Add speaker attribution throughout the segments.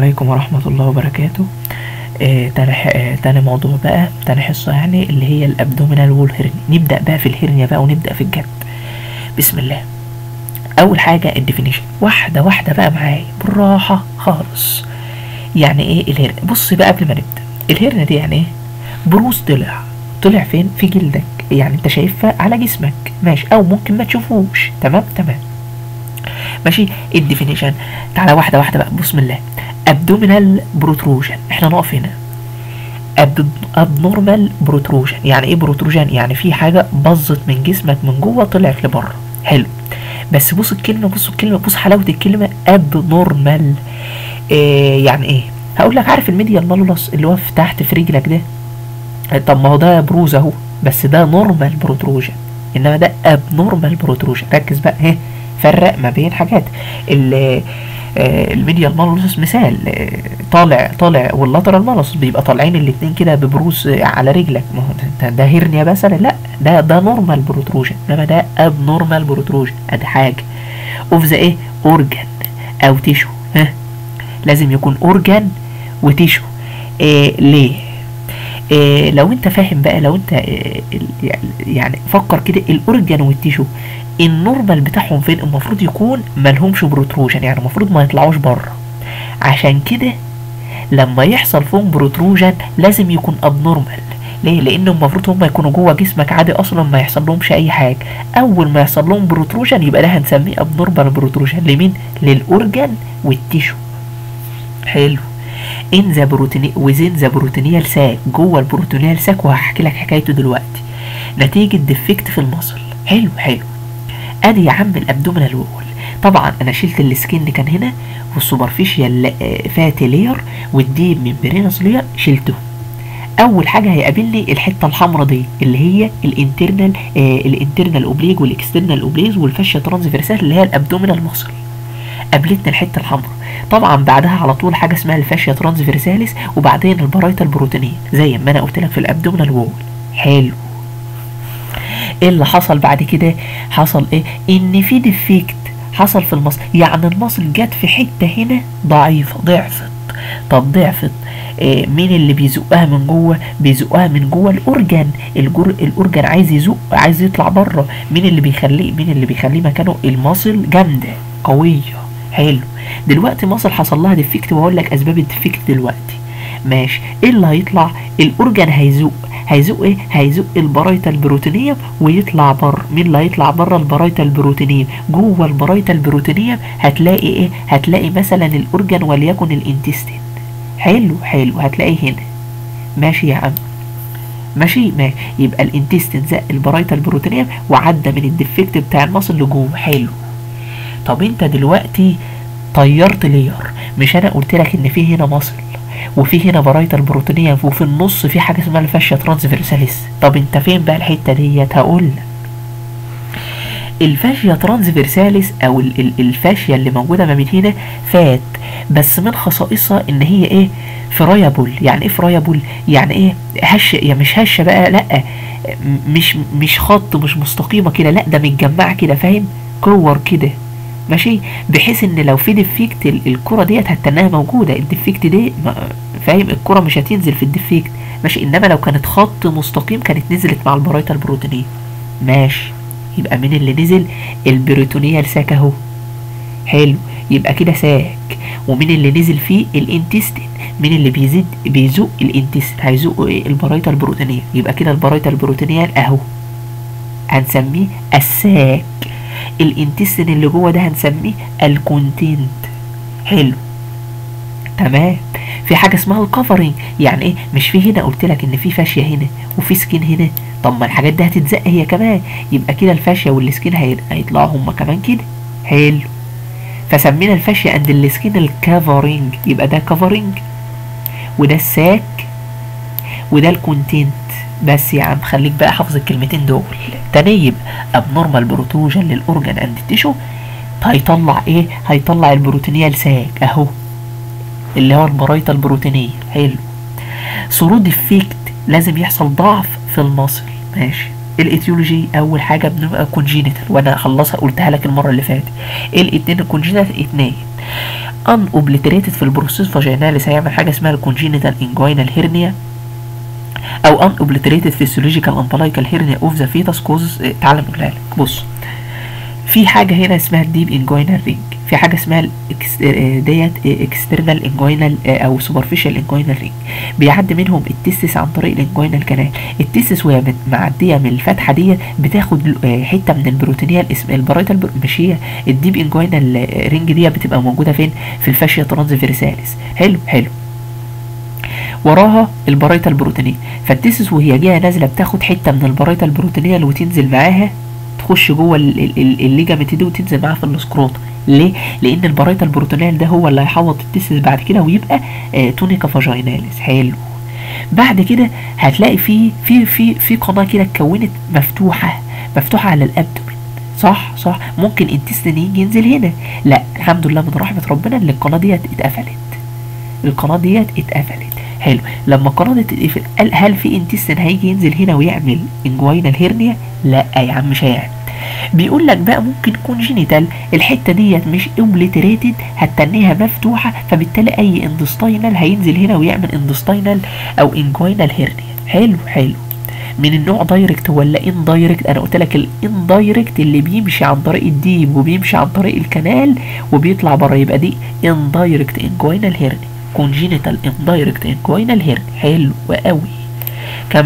Speaker 1: عليكم ورحمة الله وبركاته آه تاني, ح- آه تاني موضوع بقى تاني حصة يعني اللي هي الابدومينال وول هيرنيا نبدأ بقى في الهرنيا بقى ونبدأ في الجد بسم الله اول حاجة الديفينيشن واحدة واحدة بقى معايا بالراحة خالص يعني ايه الهرنيا بص بقى قبل ما نبدأ الهرنيا دي يعني ايه بروز طلع طلع فين في جلدك يعني انت شايفها على جسمك ماشي او ممكن ما تشوفوش تمام تمام ماشي الديفينيشن تعالى واحده واحده بقى بسم الله ابدومينال بروتروجن احنا نقف هنا ابنورمال بروتروجن يعني ايه بروتروجن يعني في حاجه باظت من جسمك من جوه طلعت لبره حلو بس بص الكلمه بص الكلمه بص حلاوه الكلمه ابنورمال إيه يعني ايه هقول لك عارف الميديال مالولس اللي هو في تحت في رجلك ده طب ما هو ده بروز اهو بس ده نورمال بروتروجن انما ده ابنورمال بروتروجن ركز بقى اهي فرق ما بين حاجات ال الميديال مالوس مثال آه، طالع طالع واللاترال مالوس بيبقى طالعين الاتنين كده ببروز آه، على رجلك ما هو ده- ده هيرنيا مثلا لا ده ده نورمال بروتروجن انما ده اب نورمال بروتروجن ادي حاجه اوف ذا ايه اورجان او تيشو ها لازم يكون اورجان وتيشو إيه ليه إيه لو انت فاهم بقى لو انت إيه ال- يعني فكر كده الاورجان والتيشو النورمال بتاعهم فين المفروض يكون ملهمش بروتروجن يعني المفروض ما يطلعوش بره عشان كده لما يحصل فيهم بروتروجن لازم يكون ابنورمال ليه لان المفروض هم يكونوا جوه جسمك عادي اصلا ما يحصل لهمش اي حاجه اول ما يحصل لهم بروتروجن يبقى ده هنسميه ابنورمال بروتروجن لمين للاورجان والتيشو حلو ان ذا بروتيني وزين ذا بروتينيال ساك جوه البروتينيال ساك وهحكي لك حكايته دلوقتي نتيجه ديفكت في المصل حلو حلو ادي يا عم الابدومينال وول طبعا انا شلت السكين اللي كان هنا والسوبرفيشال فاتي لير والديب ممبرينس لير شلته اول حاجه هيقابلني الحته الحمراء دي اللي هي الانترنال آه الانترنال اوبليج والاكسترنال اوبليج والفاشيا ترانسفيرسال اللي هي الابدومينال مصل قابلتنا الحته الحمراء طبعا بعدها على طول حاجه اسمها الفاشيا ترانسفيرساليس وبعدين البرايتال بروتينين زي ما انا قلت لك في الابدومينال وول حلو ايه اللي حصل بعد كده حصل ايه ان في ديفيكت حصل في المصل يعني المصل جت في حته هنا ضعيفه ضعفت طب ضعفت إيه مين اللي بيزقها من جوه بيزقها من جوه الاورجان الجر... الاورجان عايز يزق عايز يطلع بره مين اللي بيخليه مين اللي بيخليه مكانه المصل جامده قويه حلو دلوقتي مصل حصل لها ديفيكت وهقول لك اسباب الديفيكت دلوقتي ماشي ايه اللي هيطلع الاورجان هيزق هيزق ايه هيزق البرايتال بروتينيوم ويطلع بره مين اللي هيطلع بره البرايتال بروتينيوم جوه البرايتال بروتينيوم هتلاقي ايه هتلاقي مثلا الاورجان وليكن الانتستين حلو حلو هتلاقيه هنا ماشي يا عم ماشي ماشي يبقى الانتستين زق البرايتال بروتينيوم وعدى من الديفكت بتاع المصل لجوه حلو طب انت دلوقتي طيرت لير مش انا قلت لك ان في هنا مصل وفي هنا برايتال بروتينية وفي النص في حاجة اسمها الفاشيا ترانسفيرساليس طب انت فين بقى الحتة ديت هقول لك الفاشيا ترانسفيرساليس او ال- ال- الفاشيا اللي موجودة ما بين هنا فات بس من خصائصها ان هي ايه فرايبل يعني ايه فرايبل يعني ايه هش يا مش هشة بقى لا م- مش مش خط مش مستقيمة كده لا ده متجمعة كده فاهم كور كده ماشي بحيث ان لو في ديفيكت ال- الكرة ديت هتنها موجودة الديفيكت دي ما- فاهم الكرة مش هتنزل في الديفيكت ماشي انما لو كانت خط مستقيم كانت نزلت مع البرايتال بروتينية ماشي يبقى مين اللي نزل البروتونيال ساك اهو حلو يبقى كده ساك ومين اللي نزل فيه الانتستين مين اللي بيزيد بيزق الانتستين هيزق ايه البرايتال بروتينية يبقى كده البرايتال بروتينيال اهو هنسميه الساك الانتستين اللي جوه ده هنسميه الكونتنت حلو تمام في حاجه اسمها الكفرنج يعني ايه مش في هنا قلت لك ان في فاشيه هنا وفي سكين هنا طب ما الحاجات دي هتتزق هي كمان يبقى كده الفاشيه والسكين هي- هيطلعوا هما كمان كده حلو فسمينا الفاشيه اند السكين الكفرنج يبقى ده كفرنج وده الساك وده الكونتنت بس يا عم خليك بقى حافظ الكلمتين دول تاني يبقى ابنورمال بروتروجن للاورجان اند تيشو هيطلع ايه هيطلع البروتينيال ساك اهو اللي هو البرايتال بروتينية حلو صعود الفيكت لازم يحصل ضعف في المصل ماشي الايتيولوجي اول حاجه بنبقى كونجينيتال وانا خلصها قلتها لك المره اللي فاتت ايه الاتنين الكونجينيتال اتنين ان اوبليتريتد في البروسيس فاجيناليس هيعمل حاجه اسمها الكونجينيتال انجوينال هيرنيا او ان اوبليتريتد فيسيولوجيكال امبلايكال هيرنيا اوف ذا فيتاس كوزز تعالى نقولها لك بص في حاجه هنا اسمها الديب انجوينال رينج في حاجه اسمها الإكس- آه، ديت اكسترنال انجوينال او سوبرفيشال انجوينال رينج بيعدي منهم التستس عن طريق الانجوينال كانال التستس وهي مت- معديه من الفتحه دي بتاخد آه، حته من البروتينيه اسم البرايتال بر- مش هي الديب انجوينال رينج دي بتبقى موجوده فين في الفاشيا ترانزفيرساليس حلو حلو وراها البرايتا البروتينيه فالتيسس وهي جايه نازله بتاخد حته من البرايتا البروتينيه وتنزل معاها تخش جوه ال- ال- ال- الليجامنت دي وتنزل معاها في السكروت ليه؟ لان البرايتا البروتينيه ده هو اللي هيحوط التيسس بعد كده ويبقى آه تونيكا فاجيناليس حلو بعد كده هتلاقي في في في في قناه كده اتكونت مفتوحه مفتوحه على الابدومين صح صح ممكن انتستين يجي ينزل هنا لا الحمد لله من رحمه ربنا ان القناه ديت اتقفلت القناه ديت اتقفلت حلو لما القناه دي تتقفل قال هل في انتستين هيجي ينزل هنا ويعمل انجوينال هيرنيا لا يا عم مش هيعمل بيقول لك بقى ممكن كونجينيتال الحته ديت مش اوبليتريتد هتنيها مفتوحه فبالتالي اي اندستاينال هينزل هنا ويعمل اندستاينال او انجوينال هيرنيا حلو حلو من النوع دايركت ولا ان دايركت انا قلت لك الان دايركت اللي بيمشي عن طريق الديب وبيمشي عن طريق الكنال وبيطلع بره يبقى دي ان دايركت انجوينال هيرني كونجينيتال ان دايركت انجوينال هيرني حلو قوي كمل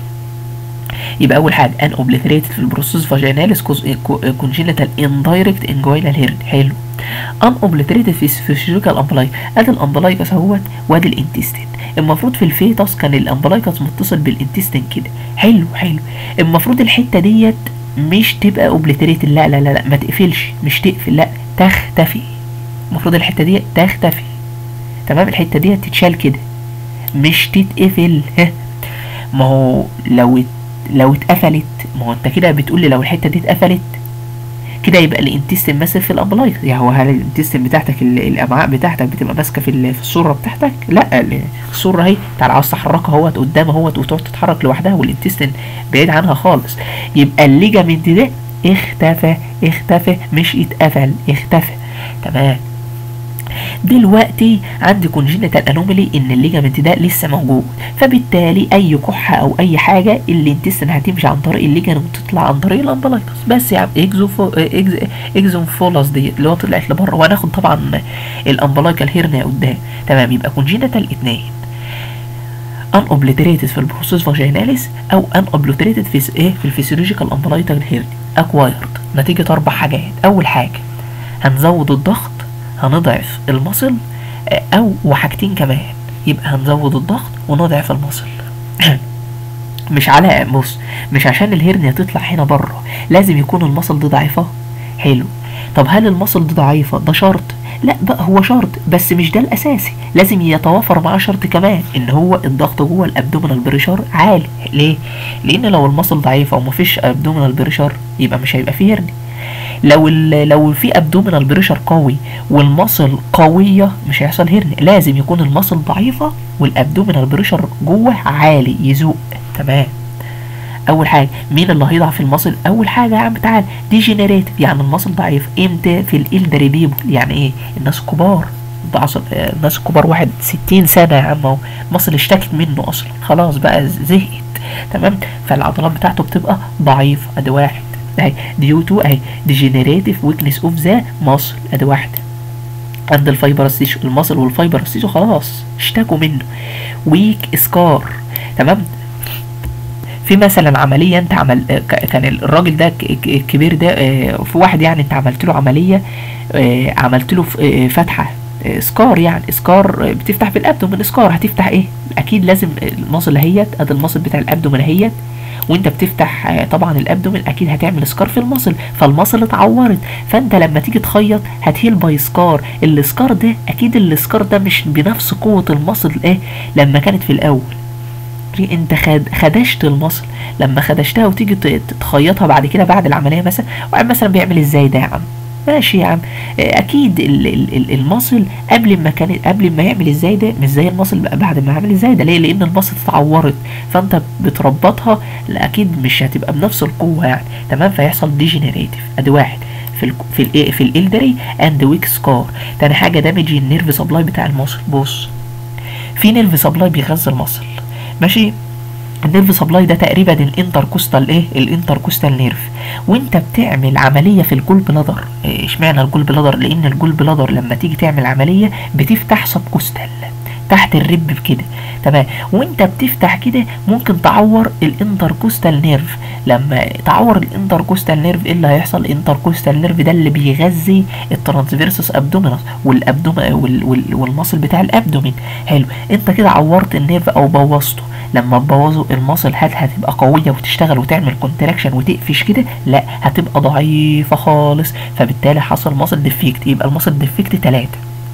Speaker 1: يبقى اول حاجه ان اوبليتريتد في البروسيس فاجيناليس كونجينيتال ان دايركت انجوينال هيرني حلو ان اوبليتريتد في فيسيولوجيكال امبلاي ادي الامبلايكس اهوت وادي الانتستين المفروض في الفيتاس كان الامبلايكس متصل بالانتستين كده حلو حلو المفروض الحته ديت مش تبقى اوبليتريتد لا لا لا لا ما تقفلش مش تقفل لا تختفي المفروض الحته دي تختفي تمام الحته دي تتشال كده مش تتقفل ها ما هو لو ات- لو اتقفلت ما هو انت كده بتقول لي لو الحته دي اتقفلت كده يبقى الانتستين ماسك في الامبلايك يعني هو هل الانتستين بتاعتك ال- الامعاء بتاعتك بتبقى ماسكه في ال- في السره بتاعتك لا ال- السره اهي تعالى عاوز تحركها اهوت قدام اهوت وتقعد تتحرك لوحدها والانتستين بعيد عنها خالص يبقى الليجامنت ده اختفى اختفى مش اتقفل اختفى تمام دلوقتي عندي كونجينيتال انومالي ان الليجامنت ده لسه موجود فبالتالي اي كحه او اي حاجه الانتستين هتمشي عن طريق الليجامنت وتطلع عن طريق الامبلايكس بس يا عم اكزوفو اكز اكزوفولاس دي اللي هو طلعت لبره وهناخد طبعا الامبلايكال هيرنيا قدام تمام يبقى كونجينيتال اتنين ان اوبليتريتد في البروسيس فاجيناليس او ان اوبليتريتد في ايه في الفسيولوجيكال امبلايكال هيرنيا اكوايرد نتيجه اربع حاجات اول حاجه هنزود الضغط هنضعف المصل آه، او وحاجتين كمان يبقى هنزود الضغط ونضعف المصل مش على بص مش عشان الهرنيا تطلع هنا بره لازم يكون المصل دي ضعيفه حلو طب هل المصل دي ضعيفه ده شرط لا بقى هو شرط بس مش ده الاساسي لازم يتوافر معاه شرط كمان ان هو الضغط جوه الابدومينال بريشر عالي ليه لان لو المصل ضعيفه ومفيش ابدومينال بريشر يبقى مش هيبقى فيه هرني لو ال- لو في ابدومينال بريشر قوي والمصل قويه مش هيحصل هرني لازم يكون المصل ضعيفه والابدومينال بريشر جوه عالي يزوق تمام اول حاجه مين اللي هيضعف المصل اول حاجه يا عم تعال ديجنريتيف يعني المصل ضعيف امتى في الالدري بيبل يعني ايه الناس الكبار ده أصل آه، الناس الكبار واحد ستين سنة يا عم اهو المصل اشتكت منه اصلا خلاص بقى زهقت تمام فالعضلات بتاعته بتبقى ضعيفة ادي واحد اهي ديو تو اهي ديجنريتيف ويكنس اوف ذا مصل ادي واحدة عند الفايبرس تيشو المصل والفايبرس تيشو خلاص اشتكوا منه ويك اسكار تمام في مثلا عمليه انت عمل آه، ك- كان الراجل ده ك- ك- الكبير ده آه، في واحد يعني انت عملت له عمليه آه، عملت له ف- آه، فتحه آه، سكار يعني سكار آه، بتفتح في الابدومين سكار هتفتح ايه اكيد لازم المصل اهيت ادي المصل بتاع الابدومين اهيت وانت بتفتح آه، طبعا الابدومين اكيد هتعمل سكار في المصل فالمصل اتعورت فانت لما تيجي تخيط هتهيل باي سكار السكار ده اكيد السكار ده مش بنفس قوه المصل ايه لما كانت في الاول انت خد خدشت المصل لما خدشتها وتيجي ت- تخيطها بعد كده بعد العمليه مثلا واحد مثلا بيعمل ازاي ده يا عم ماشي يا عم اه، اكيد ال- ال- ال- المصل قبل ما كان قبل ما يعمل ازاي ده مش زي المصل بقى بعد ما يعمل ازاي ده ليه لان المصل اتعورت فانت بتربطها لا اكيد مش هتبقى بنفس القوه يعني تمام فيحصل ديجنريتيف ادي واحد في في ال في ال في الالدري اند ويك سكار تاني حاجه دامج النيرف سبلاي بتاع المصل بص في نيرف سبلاي بيغذي المصل ماشي النيرف سبلاي ده تقريبا الانتركوستال ايه الانتركوستال نيرف وانت بتعمل عمليه في الجول بلادر إيه، اشمعنى الجول بلادر لان الجول بلادر لما تيجي تعمل عمليه بتفتح سب كوستال تحت الرب بكده تمام وانت بتفتح كده ممكن تعور الانتركوستال نيرف لما تعور الانتركوستال نيرف ايه اللي هيحصل الانتركوستال نيرف ده اللي بيغذي الترانسفيرسس ابدومينس والابدوم وال وال والمصل بتاع الابدومين حلو انت كده عورت النيرف او بوظته لما تبوظه المصل هل هتبقى قويه وتشتغل وتعمل كونتراكشن وتقفش كده لا هتبقى ضعيفه خالص فبالتالي حصل مصل ديفيكت يبقى المصل ديفيكت 3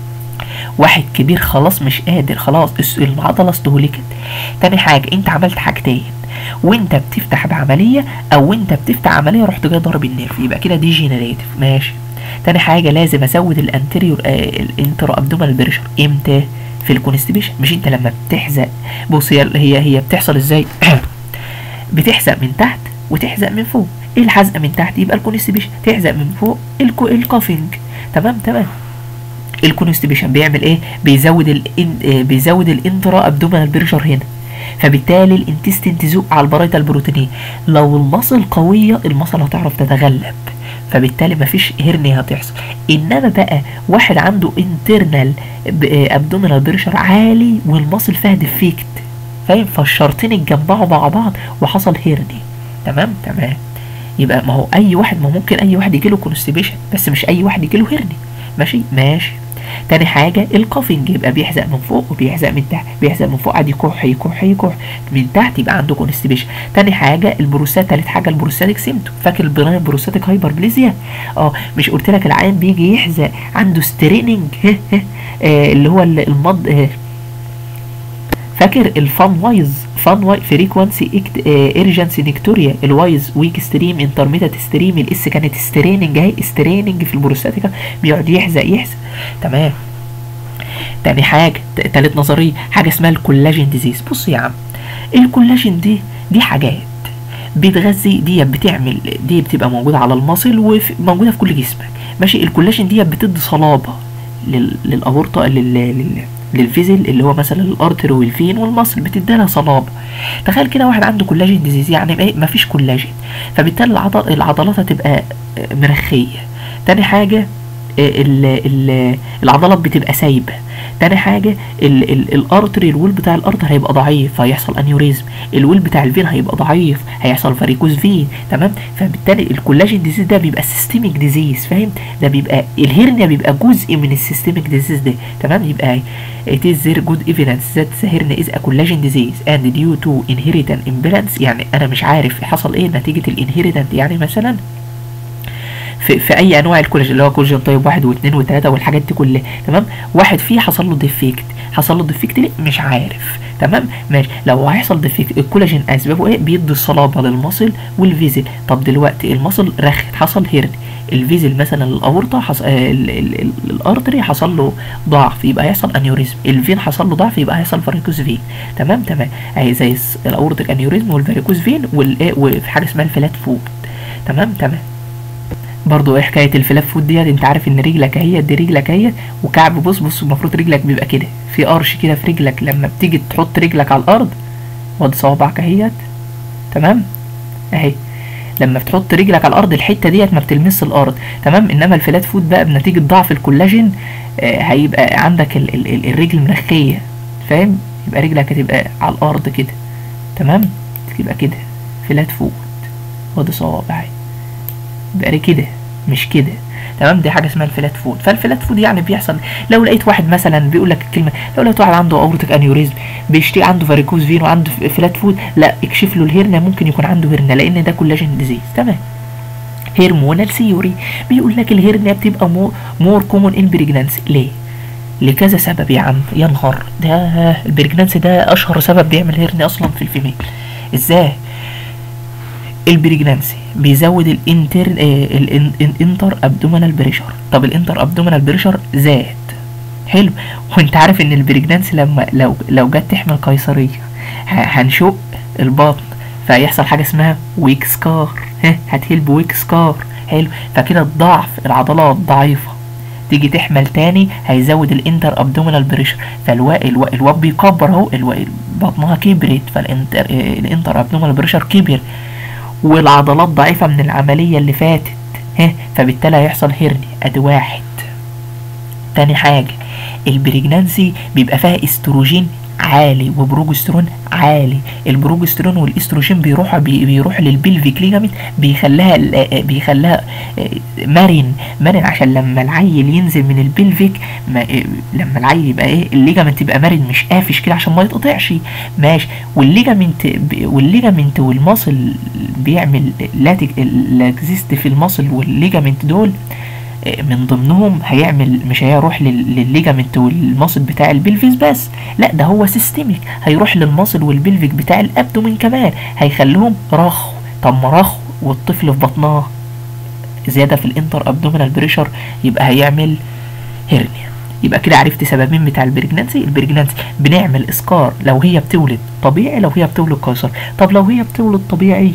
Speaker 1: واحد كبير خلاص مش قادر خلاص الس- العضله استهلكت تاني حاجه انت عملت حاجتين وانت بتفتح بعمليه او انت بتفتح عمليه رحت جاي ضارب النيرف يبقى كده دي جينيريتيف ماشي تاني حاجه لازم ازود الانتيريور آه الانترو ابدومال بريشر امتى في الكونستيبيشن مش انت لما بتحزق بص هي هي هي بتحصل ازاي بتحزق من تحت وتحزق من فوق ايه الحزقه من تحت يبقى الكونستيبيشن تحزق من فوق الكو الكافينج تمام تمام الكونستيبيشن بيعمل ايه بيزود ال بيزود الانترا ابدومينال بريشر هنا فبالتالي الانتستين تزق على البرايتال بروتينين لو المصل قويه المصل هتعرف تتغلب فبالتالي مفيش هرني هتحصل انما بقى واحد عنده انترنال ابدومينال بريشر عالي والمصل فيها ديفيكت فاهم فالشرطين اتجمعوا مع بعض وحصل هرني تمام تمام يبقى ما هو اي واحد ما ممكن اي واحد يجيله كونستيبيشن بس مش اي واحد يجيله هرني ماشي ماشي تاني حاجة الكافنج يبقى بيحزق من فوق وبيحزق من تحت بيحزق من فوق قاعد يكح يكح يكح من تحت يبقى عنده كونستيبيشن تاني حاجة البروستات تالت حاجة البروستاتيك سيمتوم فاكر البناين بروستاتيك هايبربليزيا اه مش قلت لك العيان بيجي يحزق عنده ستريننج آه اللي هو المض آه فاكر الفان وايز فان واي فريكوانسي ايرجنسي نيكتوريا الوايز ويك ستريم انترميتت ستريم الاس كانت ستريننج اهي ستريننج في البروستاتيكا بيقعد يحزق يحزق تمام تاني حاجة تالت نظرية حاجة اسمها الكولاجين ديزيز بص يا عم الكولاجين دي دي حاجات بتغذي دي بتعمل دي بتبقى موجودة على المصل وموجودة في كل جسمك ماشي الكولاجين دي بتدي صلابة لل... للأورطة لل... لل... للفيزل اللي هو مثلا الارتر والفين والمصل بتدي لها صلابه تخيل كده واحد عنده كولاجين ديزيز يعني ايه مفيش كولاجين فبالتالي العضل العضلات هتبقى مرخيه تاني حاجه ال ال العضلات بتبقى سايبه تاني حاجة ال ال الارتر الويل بتاع الارتر هيبقى ضعيف هيحصل انيوريزم الويل بتاع الفين هيبقى ضعيف هيحصل فاريكوز فين تمام فبالتالي الكولاجين ديزيز ده بيبقى سيستميك ديزيز فاهم ده بيبقى الهرنيا بيبقى جزء من السيستميك ديزيز ده تمام يبقى it is very good evidence that the hernia is a collagen disease and due to inherited imbalance يعني انا مش عارف حصل ايه نتيجة الانهيريتنت يعني مثلا في, في اي انواع الكولاجين اللي هو كولاجين طيب واحد واثنين وثلاثه والحاجات دي كلها تمام واحد فيه حصل له ديفيكت حصل له ديفيكت ليه مش عارف تمام ماشي لو هيحصل ديفيكت الكولاجين اسبابه ايه بيدي الصلابه للمصل والفيزل طب دلوقتي المصل رخت حصل هيرن الفيزل مثلا الاورطه حصل آه الارتري حصل له ضعف يبقى هيحصل انيوريزم الفين حصل له ضعف يبقى هيحصل فاريكوز فين تمام تمام اهي زي الاورتيك انيوريزم والفاريكوز فين والايه وفي حاجه اسمها الفلات فوت تمام تمام برضو ايه حكايه الفلاب فوت ديت انت عارف ان رجلك اهي دي رجلك اهي وكعب بص بص المفروض رجلك بيبقى كده في قرش كده في رجلك لما بتيجي تحط رجلك على الارض وادي صوابعك اهيت تمام اهي لما بتحط رجلك على الارض الحته ديت ما بتلمس الارض تمام انما الفلات فوت بقى بنتيجه ضعف الكولاجين آه هيبقى عندك ال ال ال الرجل مرخيه فاهم يبقى رجلك هتبقى على الارض كده تمام تبقى كده فلات فوت وادي صوابعي يبقى كده مش كده تمام دي حاجه اسمها الفلات فود فالفلات فود يعني بيحصل لو لقيت واحد مثلا بيقول لك الكلمه لو لقيت واحد عنده اورتيك انيوريزم بيشتي عنده فاريكوز فين وعنده فلات فود لا اكشف له الهرنه ممكن يكون عنده هرنه لان ده كولاجين ديزيز تمام هرمونال ثيوري بيقول لك الهرنه بتبقى مور, مور كومون ان بريجنانسي ليه لكذا سبب يا عم يا نهار ده البريجنانسي ده اشهر سبب بيعمل هرني اصلا في الفيميل ازاي البريجنانسي بيزود الانتر الانتر ابدومينال بريشر طب الانتر ابدومينال بريشر زاد حلو وانت عارف ان البريجنانسي لما لو لو جت تحمل قيصريه هنشق البطن فهيحصل حاجه اسمها ويك سكار ها هتهلب ويك سكار حلو فكده الضعف العضلات ضعيفه تيجي تحمل تاني هيزود الانتر ابدومينال بريشر فالوا الوا الواد بيكبر اهو الوا بطنها كبرت فالانتر الانتر ابدومينال بريشر كبر والعضلات ضعيفه من العمليه اللي فاتت ها فبالتالي هيحصل هرني ادي واحد تاني حاجه البريجنانسي بيبقى فيها استروجين عالي وبروجسترون عالي البروجسترون والاستروجين بيروح بي بيروح للبلفيك ليجامنت بيخليها ال- بيخليها مرن مرن عشان لما العيل ينزل من البلفيك ما لما العيل يبقى ايه الليجامنت يبقى مرن مش قافش كده عشان ما يتقطعش ماشي والليجامنت والليجامنت والمصل بيعمل لاتك لاكزيست في المصل والليجامنت دول من ضمنهم هيعمل مش هيروح لل- للليجامنت والمصل بتاع البلفيس بس لا ده هو سيستميك هيروح للمصل والبلفيك بتاع الابدومين كمان هيخليهم رخو طب ما رخو والطفل في بطنها زياده في الانتر ابدومينال بريشر يبقى هيعمل هرنيا يبقى كده عرفت سببين بتاع البريجنانسي البريجنانسي بنعمل اسكار لو هي بتولد طبيعي لو هي بتولد قيصر طب لو هي بتولد طبيعي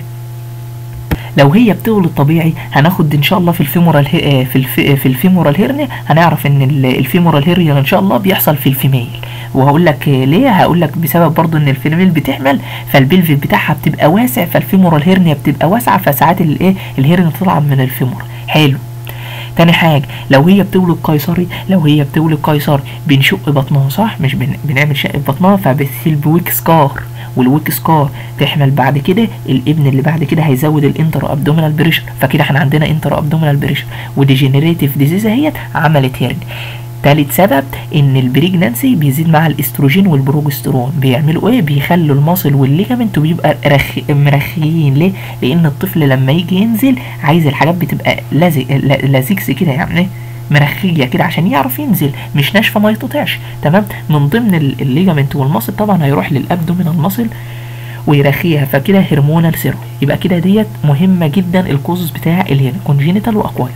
Speaker 1: لو هي بتولد طبيعي هناخد ان شاء الله في الفيمورال هي... آه في الف... آه في الفيمورال هيرنيا هنعرف ان ال- الفيمورال هيرنيا ان شاء الله بيحصل في الفيميل وهقول لك آه ليه هقول لك بسبب برضو ان الفيميل بتحمل فالبلفي بتاعها بتبقى واسع فالفيمورال هيرنيا بتبقى واسعه فساعات الايه الهيرنيا بتطلع من الفيمور حلو تاني حاجة لو هي بتولد قيصري لو هي بتولد قيصري بنشق بطنها صح مش بن... بنعمل شق في بطنها فبتسيل بويك سكار والويك سكار تحمل بعد كده الابن اللي بعد كده هيزود الانتر ابدومينال بريشر فكده احنا عندنا انتر ابدومينال بريشر وديجنريتيف ديزيز اهيت عملت هيرن تالت سبب ان البريجنانسي بيزيد مع الاستروجين والبروجسترون بيعملوا ايه بيخلوا المصل والليجامنت بيبقى رخ... مرخيين ليه لان الطفل لما يجي ينزل عايز الحاجات بتبقى لازق ل- لازكس كده يعني مرخية كده عشان يعرف ينزل مش ناشفة ما يتقطعش تمام من ضمن ال- الليجامنت والمصل طبعا هيروح للابدومينال مصل ويرخيها فكده هرمونال سيرو يبقى كده ديت مهمة جدا الكوزز بتاع الهيرن كونجينيتال واكواير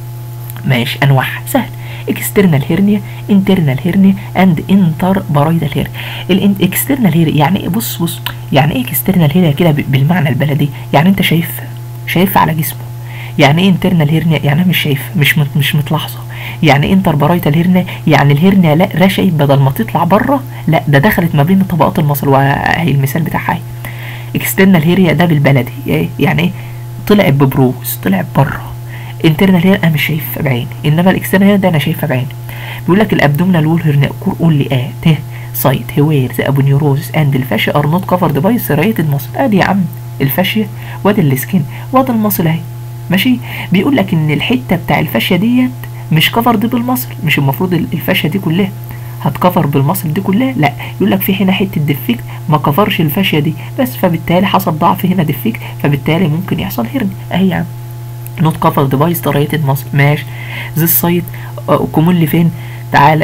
Speaker 1: ماشي انواعها سهل اكسترنال هيرنيا انترنال هيرنيا اند انتر بارايدال هيرنيا الاكسترنال هيرنيا يعني ايه بص بص يعني ايه اكسترنال هيرنيا كده ب- بالمعنى البلدي يعني انت شايف شايف على جسمه يعني ايه انترنال هيرنيا يعني أنا مش شايف مش مت مش متلاحظه يعني انتر بارايتال هيرنيا يعني الهيرنيا لا رشقت بدل ما تطلع بره لا ده دخلت ما بين طبقات المصل وهي المثال بتاعها اهي اكسترنال هيريا ده بالبلدي إيه؟ يعني ايه طلعت ببروز طلعت بره انترنال هير انا مش شايفها بعيني انما الاكسترنال هير ده انا شايفها بعيني بيقول لك الابدومينال وول هيرنيا كور اونلي ات سايت هوير ذا ابونيوروز اند الفاشيا ار نوت كفرد باي سيريتد ماسل ادي يا عم الفاشيا وادي السكين وادي المصل اهي ماشي بيقول لك ان الحته بتاع الفاشيا ديت مش كفرد بالمصل مش المفروض ال- الفاشيا دي كلها هتكفر بالمصل دي كلها لا يقول لك في هنا حته ديفكت ما كفرش الفاشيا دي بس فبالتالي حصل ضعف هنا ديفكت فبالتالي ممكن يحصل هرن اهي يا عم نوت كفر ديفايس طريقه مصل ماشي ذي السايت كومون اللي فين تعال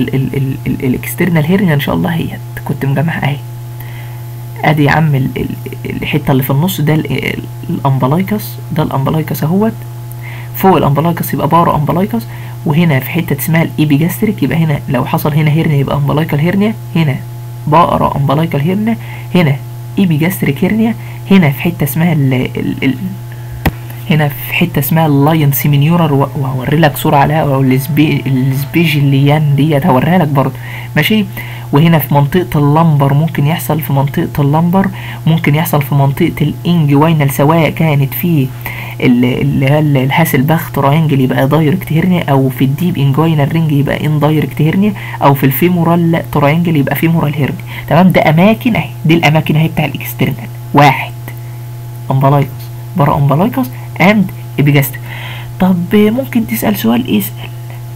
Speaker 1: الاكسترنال هيرنيا ان شاء الله هي كنت مجمعها اهي ادي يا عم ال- ال- الحته اللي في النص ده ال- الامبلايكس ده الامبلايكس اهوت فوق الامبلايكس يبقى بارو امبلايكس وهنا في حته اسمها الايبيجاستريك يبقى هنا لو حصل هنا هيرنيا يبقى امبلايكال هيرنيا هنا بقرا امبلايكال هيرنيا هنا ايبيجاستريك هيرنيا هنا في حته اسمها ال ال ال هنا في حته اسمها اللاين سيمينيورال وهوري لك صوره عليها او السبي السبيجليان ديت هوريها لك برضه ماشي وهنا في منطقة اللمبر ممكن يحصل في منطقة اللمبر ممكن يحصل في منطقة الانجوينال سواء كانت في ال- اللي هي ال- الهاسلباخ تراينجل يبقى دايركت هيرنيا او في الديب انجوينال رينج يبقى ان دايركت هيرنيا او في الفيمورال تراينجل يبقى فيمورال هيرنيا تمام ده اماكن اهي دي الاماكن اهي بتاع الاكسترنال واحد امبلايكس برا امبلايكس اند ابيجاستر طب ممكن تسال سؤال اسال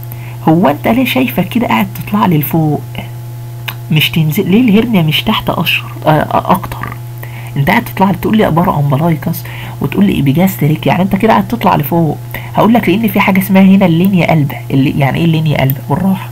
Speaker 1: هو انت ليه شايفك كده قاعد تطلع لي لفوق مش تنزل ليه الهرنيا مش تحت اشهر آه اكتر انت قاعد تطلع تقول لي عباره امبلايكس وتقول لي ايبيجاستريك يعني انت كده قاعد تطلع لفوق هقول لك لان في حاجه اسمها هنا اللينيا قلبه اللي يعني ايه اللينيا قلبه بالراحه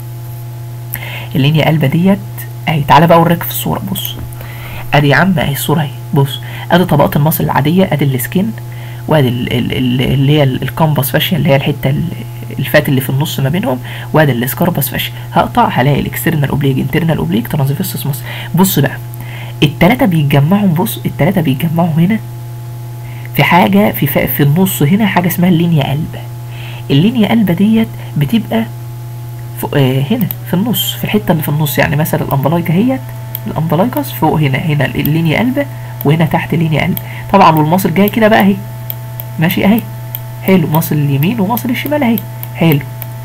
Speaker 1: اللينيا قلبه ديت اهي تعالى بقى اوريك في الصوره بص ادي يا عم اهي الصوره اهي بص ادي طبقات المصل العاديه ادي السكين وادي ال- ال- ال- اللي هي الكامباس فاشيا اللي هي الحته ال- الفات اللي في النص ما بينهم وادي السكارباس فاشيا هقطع هلاقي الاكسترنال اوبليك انترنال اوبليك ترانسفيرسس مصل بص بقى التلاتة بيتجمعوا بص التلاتة بيتجمعوا هنا في حاجه في ف- في النص هنا حاجه اسمها اللينيا قلبه اللينيا قلبه ديت بتبقى فوق آه هنا في النص في الحته اللي في النص يعني مثلا الامبلايكا هيت الامبلايكس فوق هنا هنا اللينيا قلبه وهنا تحت اللينيا قلبه طبعا والمصل جاي كده بقى اهي ماشي اهي حلو مصل اليمين ومصل الشمال اهي حلو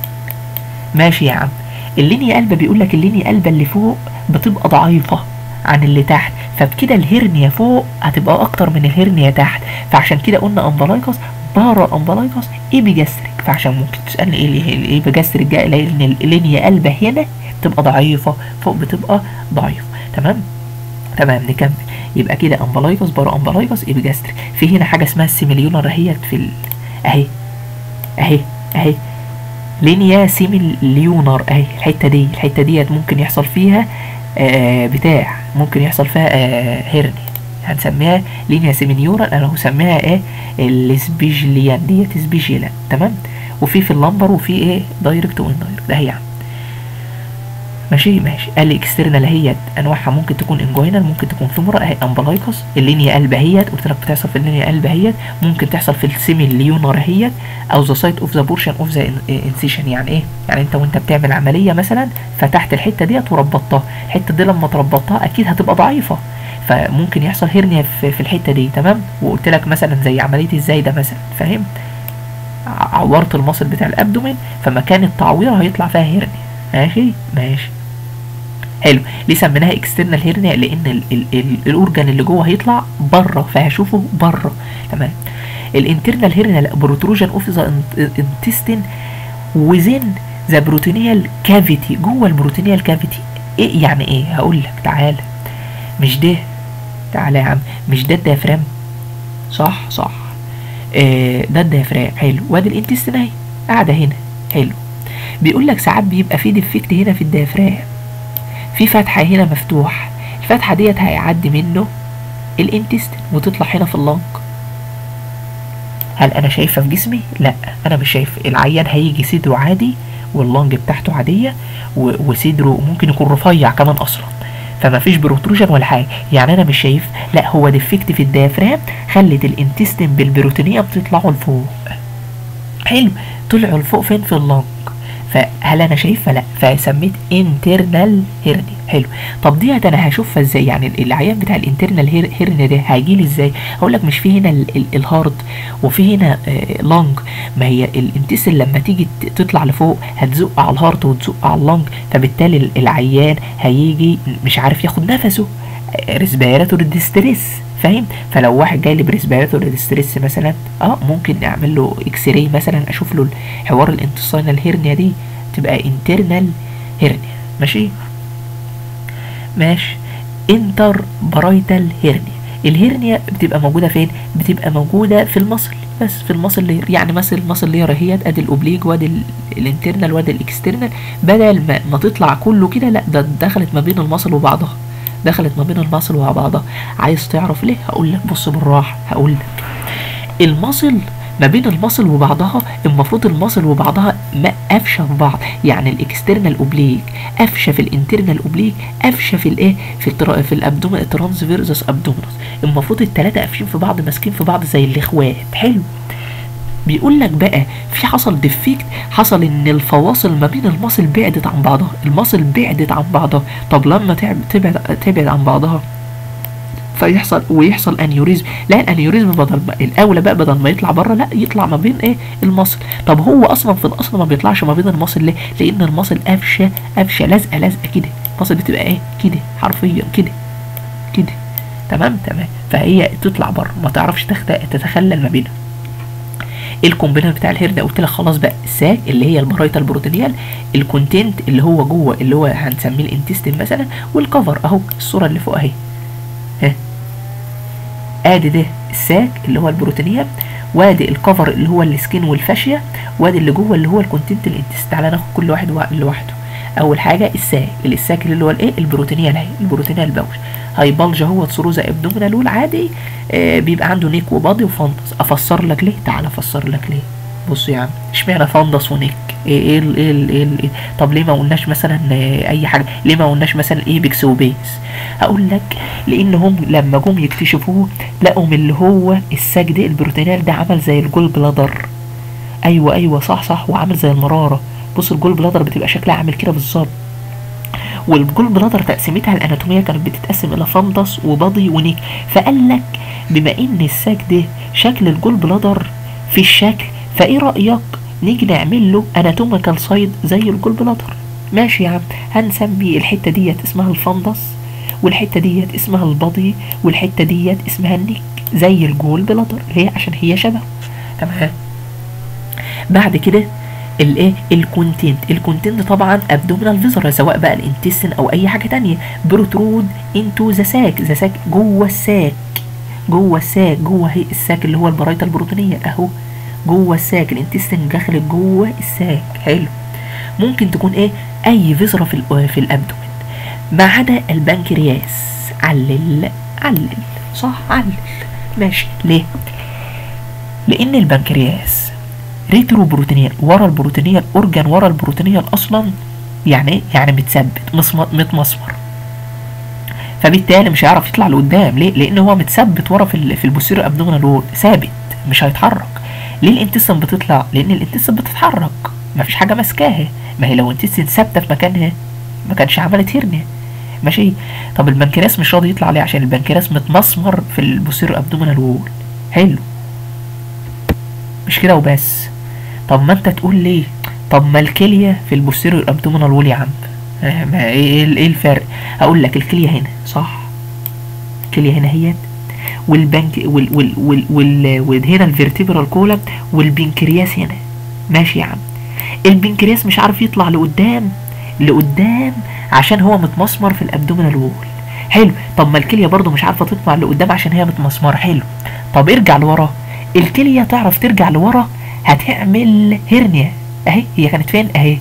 Speaker 1: ماشي يا عم اللينيا قلبه بيقول لك اللينيا قلبه اللي فوق بتبقى ضعيفه عن اللي تحت فبكده الهرنيا فوق هتبقى اكتر من الهرنيا تحت فعشان كده قلنا امبلايكس بارا امبلايكس ايبيجاستريك فعشان ممكن تسالني ايه اللي- الايبيجاستريك جاي لان اللينيا قلبه هنا بتبقى ضعيفه فوق بتبقى ضعيفه تمام تمام نكمل يبقى كده امبلايكس بارا امبلايكس ايبيجاستريك في هنا حاجه اسمها السيميليونر اهيت في ال... اهي اهي اهي لينيا سيميليونر اهي الحته دي الحته ديت ممكن يحصل فيها آه بتاع ممكن يحصل فيها آه هيرني هنسميها لينيا سيميليونر انا هسميها ايه السبيجليان ديت سبيجيلا تمام وفي في اللمبر وفي ايه دايركت وان دايركت ده هي يعني. ماشي ماشي قال لي اكسترنال هي انواعها ممكن تكون انجوينال ممكن تكون فيمورا اهي امبلايكوس اللينيا قلب هيت قلت لك بتحصل في اللينيا قلب هيت ممكن تحصل في السيمي ليونر هيت او ذا سايت اوف ذا بورشن اوف ذا انسيشن يعني ايه يعني انت وانت بتعمل عمليه مثلا فتحت الحته ديت وربطتها الحته دي لما تربطها اكيد هتبقى ضعيفه فممكن يحصل هرنيا في, في الحته دي تمام وقلت لك مثلا زي عمليه الزايده مثلا فاهم ع- عورت المصل بتاع الابدومين فمكان التعوير هيطلع فيها هرنيا ماشي ماشي حلو ليه سميناها اكسترنال هيرنيا لان ال ال ال الاورجن اللي جوه هيطلع بره فهشوفه بره تمام الانترنال هيرنيا لا بروتروجن اوف ذا انتستين وزين ذا بروتينيال كافيتي جوه البروتينيال كافيتي ايه يعني ايه هقول لك تعالى مش ده تعالى يا عم مش ده الديافرام صح صح آه ده الديافرام حلو وادي الانتستين اهي قاعده هنا حلو بيقول لك ساعات بيبقى في ديفكت هنا في الديافرام في فتحة هنا مفتوح الفتحة ديت هيعدي منه الانتستين وتطلع هنا في اللنج هل انا شايفها في جسمي لا انا مش شايف العيان هيجي صدره عادي واللنج بتاعته عادية و- وصدره ممكن يكون رفيع كمان اصلا فما فيش بروتروجن ولا حاجة يعني انا مش شايف لا هو ديفكت في الديافرام خلت الانتستين بالبروتينية بتطلعوا لفوق حلو طلعوا لفوق فين في اللنج فهل انا شايفها لا فسميت انترنال هيرني حلو طب ديت انا هشوفها ازاي يعني العيان بتاع الانترنال هيرني ده هيجي لي ازاي هقول لك مش في هنا ال- ال- الهارد وفي هنا آه لانج ما هي الانتستين لما تيجي ت- تطلع لفوق هتزق على الهارت وتزق على اللانج فبالتالي ال- العيان هيجي مش عارف ياخد نفسه ريسبيراتور ديستريس فاهم فلو واحد جاي لي بريسبيراتور ديستريس مثلا اه ممكن نعمل له اكس راي مثلا اشوف له حوار الانتصينال هيرنيا دي تبقى انترنال هيرنيا ماشي ماشي انتر برايتال هيرنيا الهيرنيا بتبقى موجوده فين بتبقى موجوده في المصل بس في المصل لير يعني مثل المصل لير اهيت ادي الاوبليج وادي ال- الانترنال وادي الاكسترنال بدل ما, ما تطلع كله كده لا ده دخلت ما بين المصل وبعضها دخلت ما بين المصل وبعضها عايز تعرف ليه هقول لك بص بالراحه هقول لك المصل ما بين المصل وبعضها المفروض المصل وبعضها ما قافشه في بعض يعني الاكسترنال اوبليك قافشه في الانترنال اوبليك قافشه في الايه في الترا في الابدومين ترانسفيرزس ابدومينس المفروض الثلاثه قافشين في بعض ماسكين في بعض زي الاخوات حلو بيقول لك بقى في حصل ديفيكت حصل ان الفواصل ما بين المصل بعدت عن بعضها المصل بعدت عن بعضها طب لما تعب تبعد تبعد عن بعضها فيحصل ويحصل انيوريزم لا الانيوريزم بدل ما الاولى بقى بدل ما يطلع بره لا يطلع ما بين ايه المصل طب هو اصلا في الاصل ما بيطلعش ما بين المصل ليه لان المصل قفشه قفشه لازقه لازقه كده المصل بتبقى ايه كده حرفيا كده كده تمام تمام فهي تطلع بره ما تعرفش تخت... تتخلل ما بينها الكومبوننت بتاع الهير ده قلت لك خلاص بقى الساك اللي هي البرايتال بروتينيال الكونتنت اللي هو جوه اللي هو هنسميه الانتستين مثلا والكفر اهو الصوره اللي فوق اهي ها ادي ده الساك اللي هو البروتينيال وادي الكفر اللي هو السكين والفاشيا وادي اللي جوه اللي هو الكونتنت الانتست تعالى ناخد كل واحد وا- لوحده اول حاجه الساك الساك اللي هو الايه البروتينيال اهي البروتينيال باوش هيبلج هو ثروزا ابدومينال والعادي آه بيبقى عنده نيك وبادي وفانتس افسر لك ليه تعالى افسر لك ليه بص يا عم اشمعنى فندس ونك ايه ايه ال ايه ال ايه, ال إيه طب ليه ما قلناش مثلا آه، اي حاجه ليه ما قلناش مثلا ايبكس وبيس هقول لك لانهم لما جم يكتشفوه لقوا من اللي هو السجد البروتينال ده عمل زي الجول بلادر ايوه ايوه صح صح وعامل زي المراره بص الجول بلادر بتبقى شكلها عامل كده بالظبط والجول بلادر تقسيمتها الاناتوميه كانت بتتقسم الى فندس وبادي ونيك فقال لك بما ان الساك ده شكل الجول بلادر في الشكل فايه رايك نيجي نعمل له اناتوميكال سايد زي الجول بلادر ماشي يا عم هنسمي الحته ديت اسمها الفندس والحته ديت اسمها البادي والحته ديت اسمها النيك زي الجول بلادر اللي هي عشان هي شبه تمام بعد كده الايه الكونتنت الكونتنت طبعا ابدومينال فيزرا سواء بقى الانتستين او اي حاجه تانية بروترود انتو ذا ساك ذا ساك جوه الساك جوه الساك جوه هي الساك اللي هو البرايطه البروتينيه اهو جوه الساك الانتستين دخلت جوه الساك حلو ممكن تكون ايه اي فيزرا في ال- في الابدومين ما عدا البنكرياس علل علل صح علل ماشي ليه لان البنكرياس ريترو بروتينيال ورا البروتينيال اورجان ورا البروتينيال اصلا يعني ايه يعني متثبت مصم- متمسمر فبالتالي مش هيعرف يطلع لقدام ليه لان هو متثبت ورا في ال- في البوستيريور ابدومينال وول ثابت مش هيتحرك ليه الانتستين بتطلع لان الانتستين بتتحرك مفيش حاجه ماسكاها ما هي لو الانتستين ثابته في مكانها ما كانش عملت هرنيا ماشي طب البنكرياس مش راضي يطلع ليه عشان البنكرياس متمسمر في البوستيريور ابدومينال وول حلو مش كده وبس طب ما انت تقول ليه طب ما الكليه في البوستيريور ابدومينال وول يا عم اه، ما ايه ايه الفرق اقول لك الكليه هنا صح الكليه هنا هي والبنك وال وال وال وال وهنا الفيرتيبرال كولم والبنكرياس هنا ماشي يا عم البنكرياس مش عارف يطلع لقدام لقدام عشان هو متمسمر في الابدومينال وول حلو طب ما الكليه برضو مش عارفه تطلع لقدام عشان هي متمسمره حلو طب ارجع لورا الكليه تعرف ترجع لورا هتعمل هرنيا اهي هي كانت فين اهي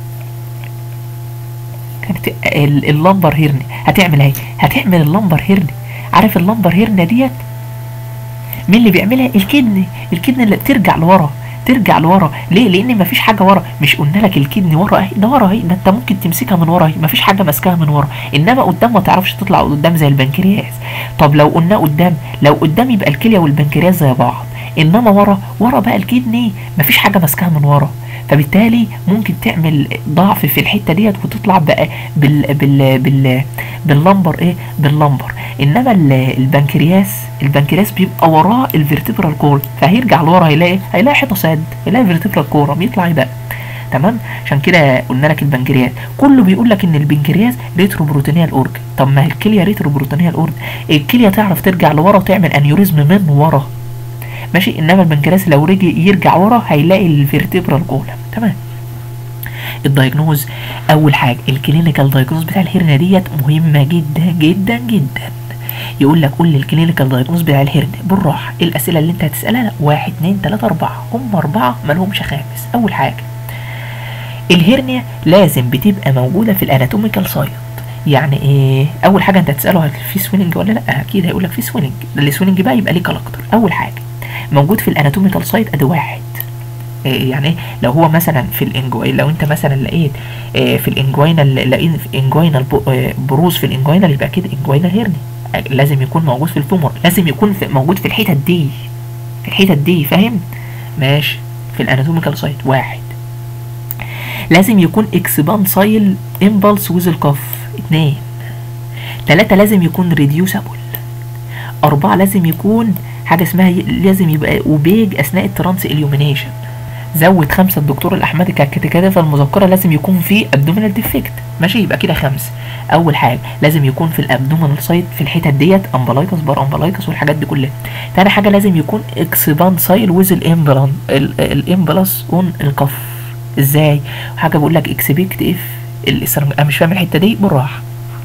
Speaker 1: كانت ال- اللمبر هرني هتعمل اهي هتعمل اللمبر هرني عارف اللمبر هرنة ديت مين اللي بيعملها الكدني الكدني اللي ترجع لورا ترجع لورا ليه لان مفيش حاجه ورا مش قلنا لك الكدني ورا اهي ده ورا اهي ده انت ممكن تمسكها من ورا اهي مفيش حاجه ماسكاها من ورا انما قدام ما تعرفش تطلع قدام زي البنكرياس طب لو قلنا قدام لو قدام يبقى الكليه والبنكرياس زي بعض انما ورا ورا بقى الكدني مفيش حاجه ماسكاها من ورا فبالتالي ممكن تعمل ضعف في الحته ديت وتطلع بقى بال بال بال باللمبر ايه باللمبر انما ال- البنكرياس البنكرياس بيبقى وراه الفيرتبرال كور فهيرجع لورا هيلاقي هيلاقي حيطه سد هيلاقي فيرتبرال كورم يطلع يبقى تمام عشان كده قلنا لك البنكرياس كله بيقول لك ان البنكرياس ريترو بروتينيال اورج طب ما هي الكليه ريترو بروتينيال اورج الكليه تعرف ترجع لورا وتعمل انيوريزم من ورا ماشي انما البنكرياس لو رجع يرجع ورا هيلاقي الفيرتبرال كولم تمام الدايجنوز اول حاجه الكلينيكال دايجنوز بتاع الهرنه ديت مهمه جدا جدا جدا يقول لك قول لي الكلينيكال دايجنوز بتاع الهرنه بالراحه ايه الاسئله اللي انت هتسالها لا واحد اتنين تلاته اربعه هم اربعه مالهمش خامس اول حاجه الهرنيا لازم بتبقى موجوده في الاناتوميكال سايت يعني ايه اول حاجه انت هتساله هل في سويننج ولا لا اكيد هيقول لك في سويننج السويننج بقى يبقى ليه اكتر اول حاجه موجود في الاناتوميكال سايت ادي واحد إيه يعني ايه لو هو مثلا في الانجوين لو انت مثلا لقيت إيه في الانجوينال لقيت في انجوينال بروز في الانجوينال يبقى كده انجوينال هيرني لازم يكون موجود في الفيمور لازم يكون في موجود في الحتت دي في الحتت دي فاهم ماشي في الاناتوميكال سايت واحد لازم يكون اكسبانسايل امبلس ويز الكف اتنين تلاتة لازم يكون ريديوسابل أربعة لازم يكون حاجة اسمها ي- لازم يبقى اوبيج أثناء الترانس إليومينيشن زود خمسة الدكتور الأحمدي كانت كده في المذكرة لازم يكون في ابدومينال ديفكت ماشي يبقى كده خمسة أول حاجة لازم يكون في الابدومينال سايت في الحتت ديت امبلايكس بار امبلايكس والحاجات دي كلها تاني حاجة لازم يكون اكسبانسايل ويز الامبلان الامبلاس اون الكف ازاي حاجة بقول لك اكسبكت اف الاسرم انا مش فاهم الحتة دي بالراحة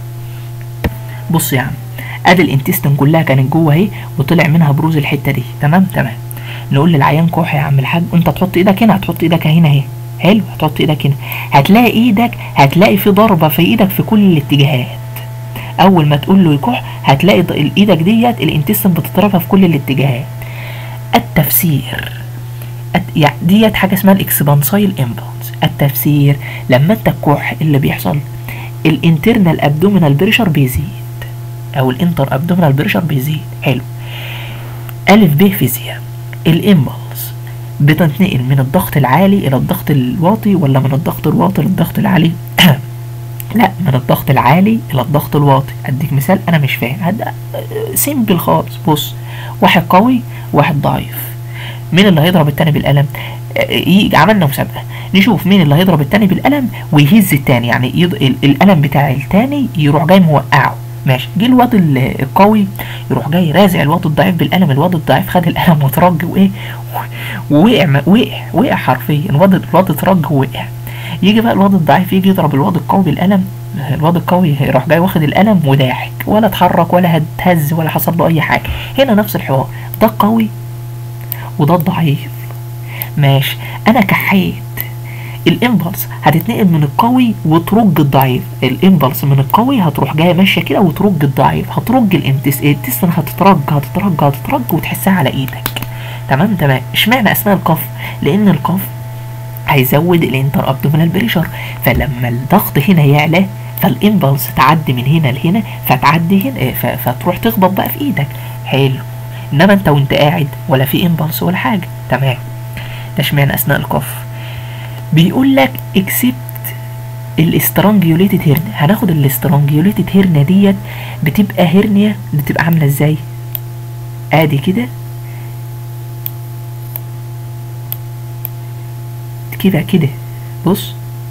Speaker 1: بص يا عم ادي الانتستين كلها كانت جوه اهي وطلع منها بروز الحته دي تمام تمام نقول للعيان كح يا عم الحاج انت تحط ايدك هنا هتحط ايدك هنا اهي حلو هتحط ايدك هنا هتلاقي ايدك هتلاقي في ضربه في ايدك في كل الاتجاهات اول ما تقول له يكح هتلاقي ض- ايدك ديت الانتستين بتضربها في كل الاتجاهات التفسير الت- يعني ديت حاجه اسمها الاكسبانسايل امبلس التفسير لما انت الكح اللي بيحصل الانترنال ابدومينال بريشر بيزيد او الانتر ابدومينال بريشر بيزيد حلو ألف ب فيزياء الإمبلس بتنتقل من الضغط العالي إلى الضغط الواطي ولا من الضغط الواطي للضغط العالي؟ لا من الضغط العالي إلى الضغط الواطي أديك مثال أنا مش فاهم هذا سيمبل خالص بص واحد قوي واحد ضعيف مين اللي هيضرب التاني بالقلم؟ آه، يجي عملنا مسابقة نشوف مين اللي هيضرب التاني بالقلم ويهز التاني يعني يض... ال- القلم بتاع التاني يروح جاي موقعه ماشي جه الواد ال- القوي يروح جاي رازع الواد الضعيف بالقلم الواد الضعيف خد القلم وترج وايه ووقع ما- وقع وقع حرفيا الواد الواد اترج ووقع يجي بقى الواد الضعيف يجي يضرب الواد القوي بالقلم الواد القوي يروح جاي واخد القلم وضاحك ولا اتحرك ولا هتهز ولا حصل له اي حاجه هنا نفس الحوار ده قوي وده الضعيف ماشي انا كحيت الامبلس هتتنقل من القوي وترج الضعيف الامبلس من القوي هتروح جايه ماشيه كده وترج الضعيف هترج الانتس الانتستين هتترج هتترج هتترج وتحسها على ايدك تمام تمام اشمعنى اثناء القف لان القف هيزود الانتر ابدومينال بريشر فلما الضغط هنا يعلى فالامبلس تعدي من هنا لهنا فتعدي هنا ف- فتروح تخبط بقى في ايدك حلو انما انت وانت قاعد ولا في امبلس ولا حاجه تمام ده اشمعنى اثناء القف بيقول لك اكسبت الاسترانجيوليتد هيرنيا هناخد الاسترانجيوليتد هيرنيا ديت بتبقى هيرنيا بتبقى عامله ازاي ادي كده كده كده بص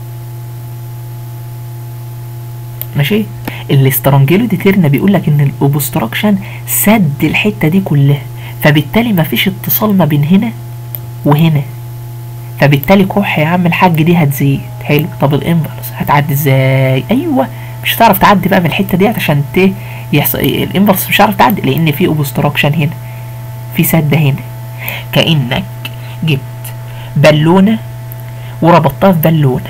Speaker 1: ماشي الاسترانجيوليتد هيرنيا بيقول لك ان الاوبستراكشن سد الحته دي كلها فبالتالي مفيش اتصال ما بين هنا وهنا فبالتالي كح يا عم الحاج دي هتزيد حلو طب الامبلس هتعدي ازاي ايوه مش هتعرف تعدي بقى من الحته ديت عشان ت يحصل الامبلس مش هتعرف تعدي لان في اوبستراكشن هنا في سد هنا كانك جبت بالونه وربطتها في بالونه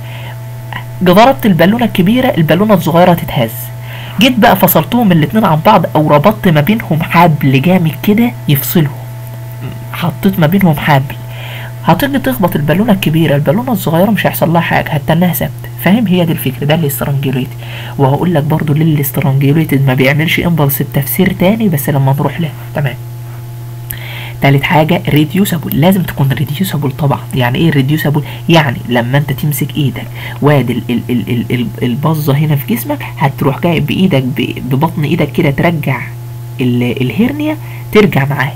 Speaker 1: ضربت البالونه الكبيره البالونه الصغيره تتهز جيت بقى فصلتهم الاتنين عن بعض او ربطت ما بينهم حبل جامد كده يفصلهم حطيت ما بينهم حبل هتيجي تخبط البالونه الكبيره البالونه الصغيره مش هيحصل لها حاجه هتنها ثابته فاهم هي دي الفكره ده الاسترانجيوليتد وهقول لك برضو ليه الاسترانجيوليتد ما بيعملش امبلس بتفسير تاني بس لما نروح له تمام تالت حاجة ريديوسابل لازم تكون ريديوسابل طبعا يعني ايه ريديوسابل يعني لما انت تمسك ايدك وادي ال ال ال ال ال البظة هنا في جسمك هتروح جايب بايدك ب- ببطن ايدك كده ترجع ال الهرنيا ترجع معاك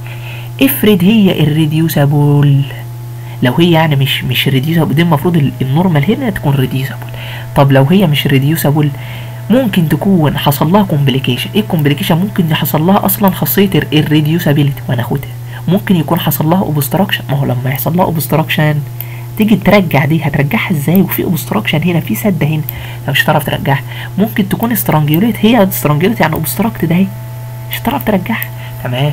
Speaker 1: افرض هي الريديوسابل لو هي يعني مش مش ريديوسابل دي المفروض ال- النورمال هنا تكون ريديوسابل طب لو هي مش ريديوسابل ممكن تكون حصل لها كومبليكيشن ايه الكومبليكيشن ممكن يحصل لها اصلا خاصيه الريديوسابيلتي وهناخدها ممكن يكون حصل لها اوبستراكشن ما هو لما يحصل لها اوبستراكشن تيجي ترجع دي هترجعها ازاي وفي اوبستراكشن هنا في سد هنا فمش هتعرف ترجعها ممكن تكون استرانجيوليت هي استرانجيوليت يعني اوبستراكت ده اهي مش هتعرف ترجعها تمام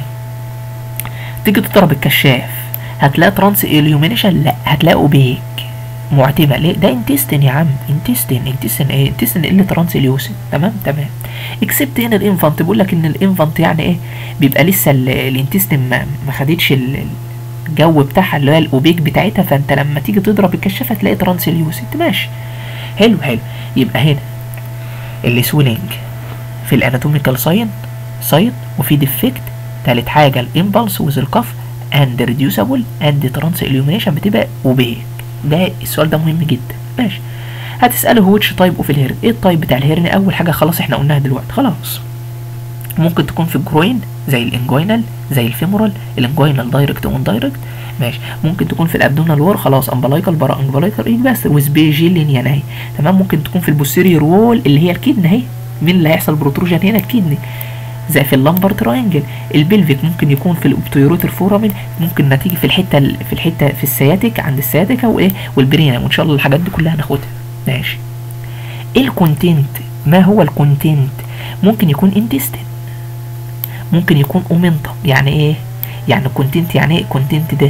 Speaker 1: تيجي تضرب الكشاف هتلاقي ترانس اليومينيشن لا هتلاقي اوبيك معتمة ليه ده انتستين يا عم انتستين انتستين ايه انتستين اللي ترانس اليوسن تمام تمام اكسبت هنا الانفانت بيقول لك ان الانفانت يعني ايه بيبقى لسه ال- الانتستين ما, ما خدتش ال- الجو بتاعها اللي هو الاوبيك بتاعتها فانت لما تيجي تضرب الكشافه تلاقي ترانس اليوسن ماشي حلو حلو يبقى هنا السويلنج في الاناتوميكال ساين سايد وفي ديفكت تالت حاجه الامبلس وذ الكف اند ريديوسابل اند ترانس اليومينيشن بتبقى اوبيك ده السؤال ده مهم جدا ماشي هتساله ويتش تايب اوف الهيرن ايه التايب بتاع الهيرن اول حاجه خلاص احنا قلناها دلوقتي خلاص ممكن تكون في الجروين زي الانجوينال زي الفيمورال الانجوينال دايركت وان دايركت ماشي ممكن تكون في الابدومينال وور خلاص امبلايكال برا امبلايكال ايه بس وسبيجيلين اهي تمام ممكن تكون في البوستيريور وول اللي هي الكدني اهي مين اللي هيحصل بروتروجن هنا الكدني زي في اللمبر تراينجل البلفيك ممكن يكون في الاوبتيروتر فورامين ممكن نتيجه في الحته ال- في الحته في السياتيك عند السياتيكا وايه والبرينا وان شاء الله الحاجات دي كلها هناخدها ماشي ايه الكونتنت ما هو الكونتنت ممكن يكون انتستين ممكن يكون اومنتم يعني ايه يعني الكونتنت يعني ايه الكونتنت ده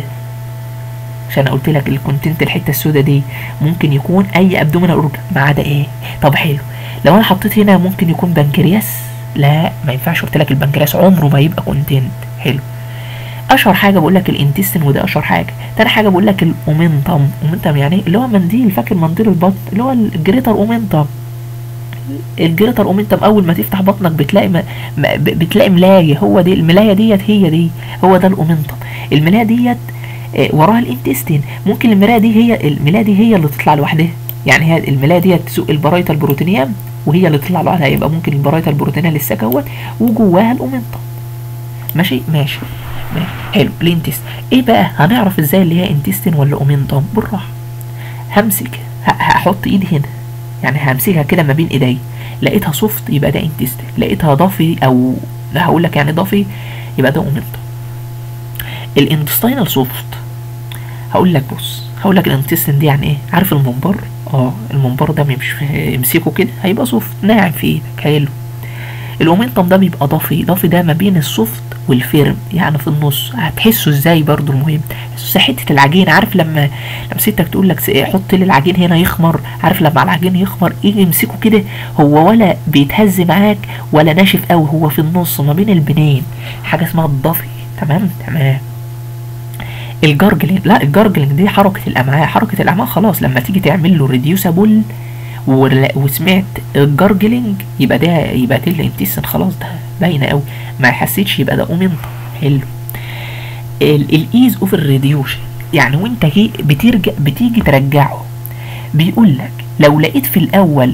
Speaker 1: عشان انا قلت لك الكونتنت الحته السوداء دي ممكن يكون اي ابدومينال اورجن ما عدا ايه طب حلو لو انا حطيت هنا ممكن يكون بنكرياس لا ما ينفعش قلت لك البنكرياس عمره ما يبقى كونتنت حلو اشهر حاجه بقول لك الانتستين وده اشهر حاجه تاني حاجه بقول لك الاومنتم اومنتم يعني إيه؟ اللي هو منديل فاكر منديل البطن اللي هو الجريتر اومنتم الجريتر اومنتم اول ما تفتح بطنك بتلاقي ما ما- ب- بتلاقي ملايه هو دي الملايه ديت هي دي هو ده الاومنتم الملايه ديت آه، وراها الانتستين ممكن الملايه دي هي الملايه دي هي اللي تطلع لوحدها يعني هي الملايه ديت تسوق البرايتا البروتينيام وهي اللي تطلع لوحدها يبقى ممكن البرايتا البروتينيه لسه جوه وجواها الاومنتم ماشي ماشي ماشي حلو الانتست ايه بقى هنعرف ازاي اللي هي انتستين ولا اومنتم بالراحه همسك ه- هحط ايدي هنا يعني همسكها كده ما بين ايدي لقيتها سوفت يبقى ده انتست لقيتها ضافي او لا هقول لك يعني ضافي يبقى ده اومنتم الانتستينال سوفت هقول لك بص هقول لك الانتستين دي يعني ايه عارف المنبر اه المنبر ده مش امسكه كده هيبقى سوفت ناعم في ايدك حلو الاومنتم ده بيبقى ضافي ضافي ده ما بين السوفت والفيرم يعني في النص هتحسه ازاي برضو المهم بس حته العجين عارف لما لما ستك تقول لك س- حط لي العجين هنا يخمر عارف لما العجين يخمر ايه امسكه كده هو ولا بيتهز معاك ولا ناشف قوي هو في النص ما بين البنين حاجه اسمها الضفي تمام تمام الجارجلينج لا الجارجلينج دي حركه الامعاء حركه الامعاء خلاص لما تيجي تعمل له ريديوسابل وسمعت الجارجلينج يبقى ده يبقى ده الانتستين خلاص ده باينه قوي ما حسيتش يبقى ده اومنتم حلو الايز اوف الريديوشن يعني وانت جي بترجع بتيجي ترجعه بيقول لك لو لقيت في الاول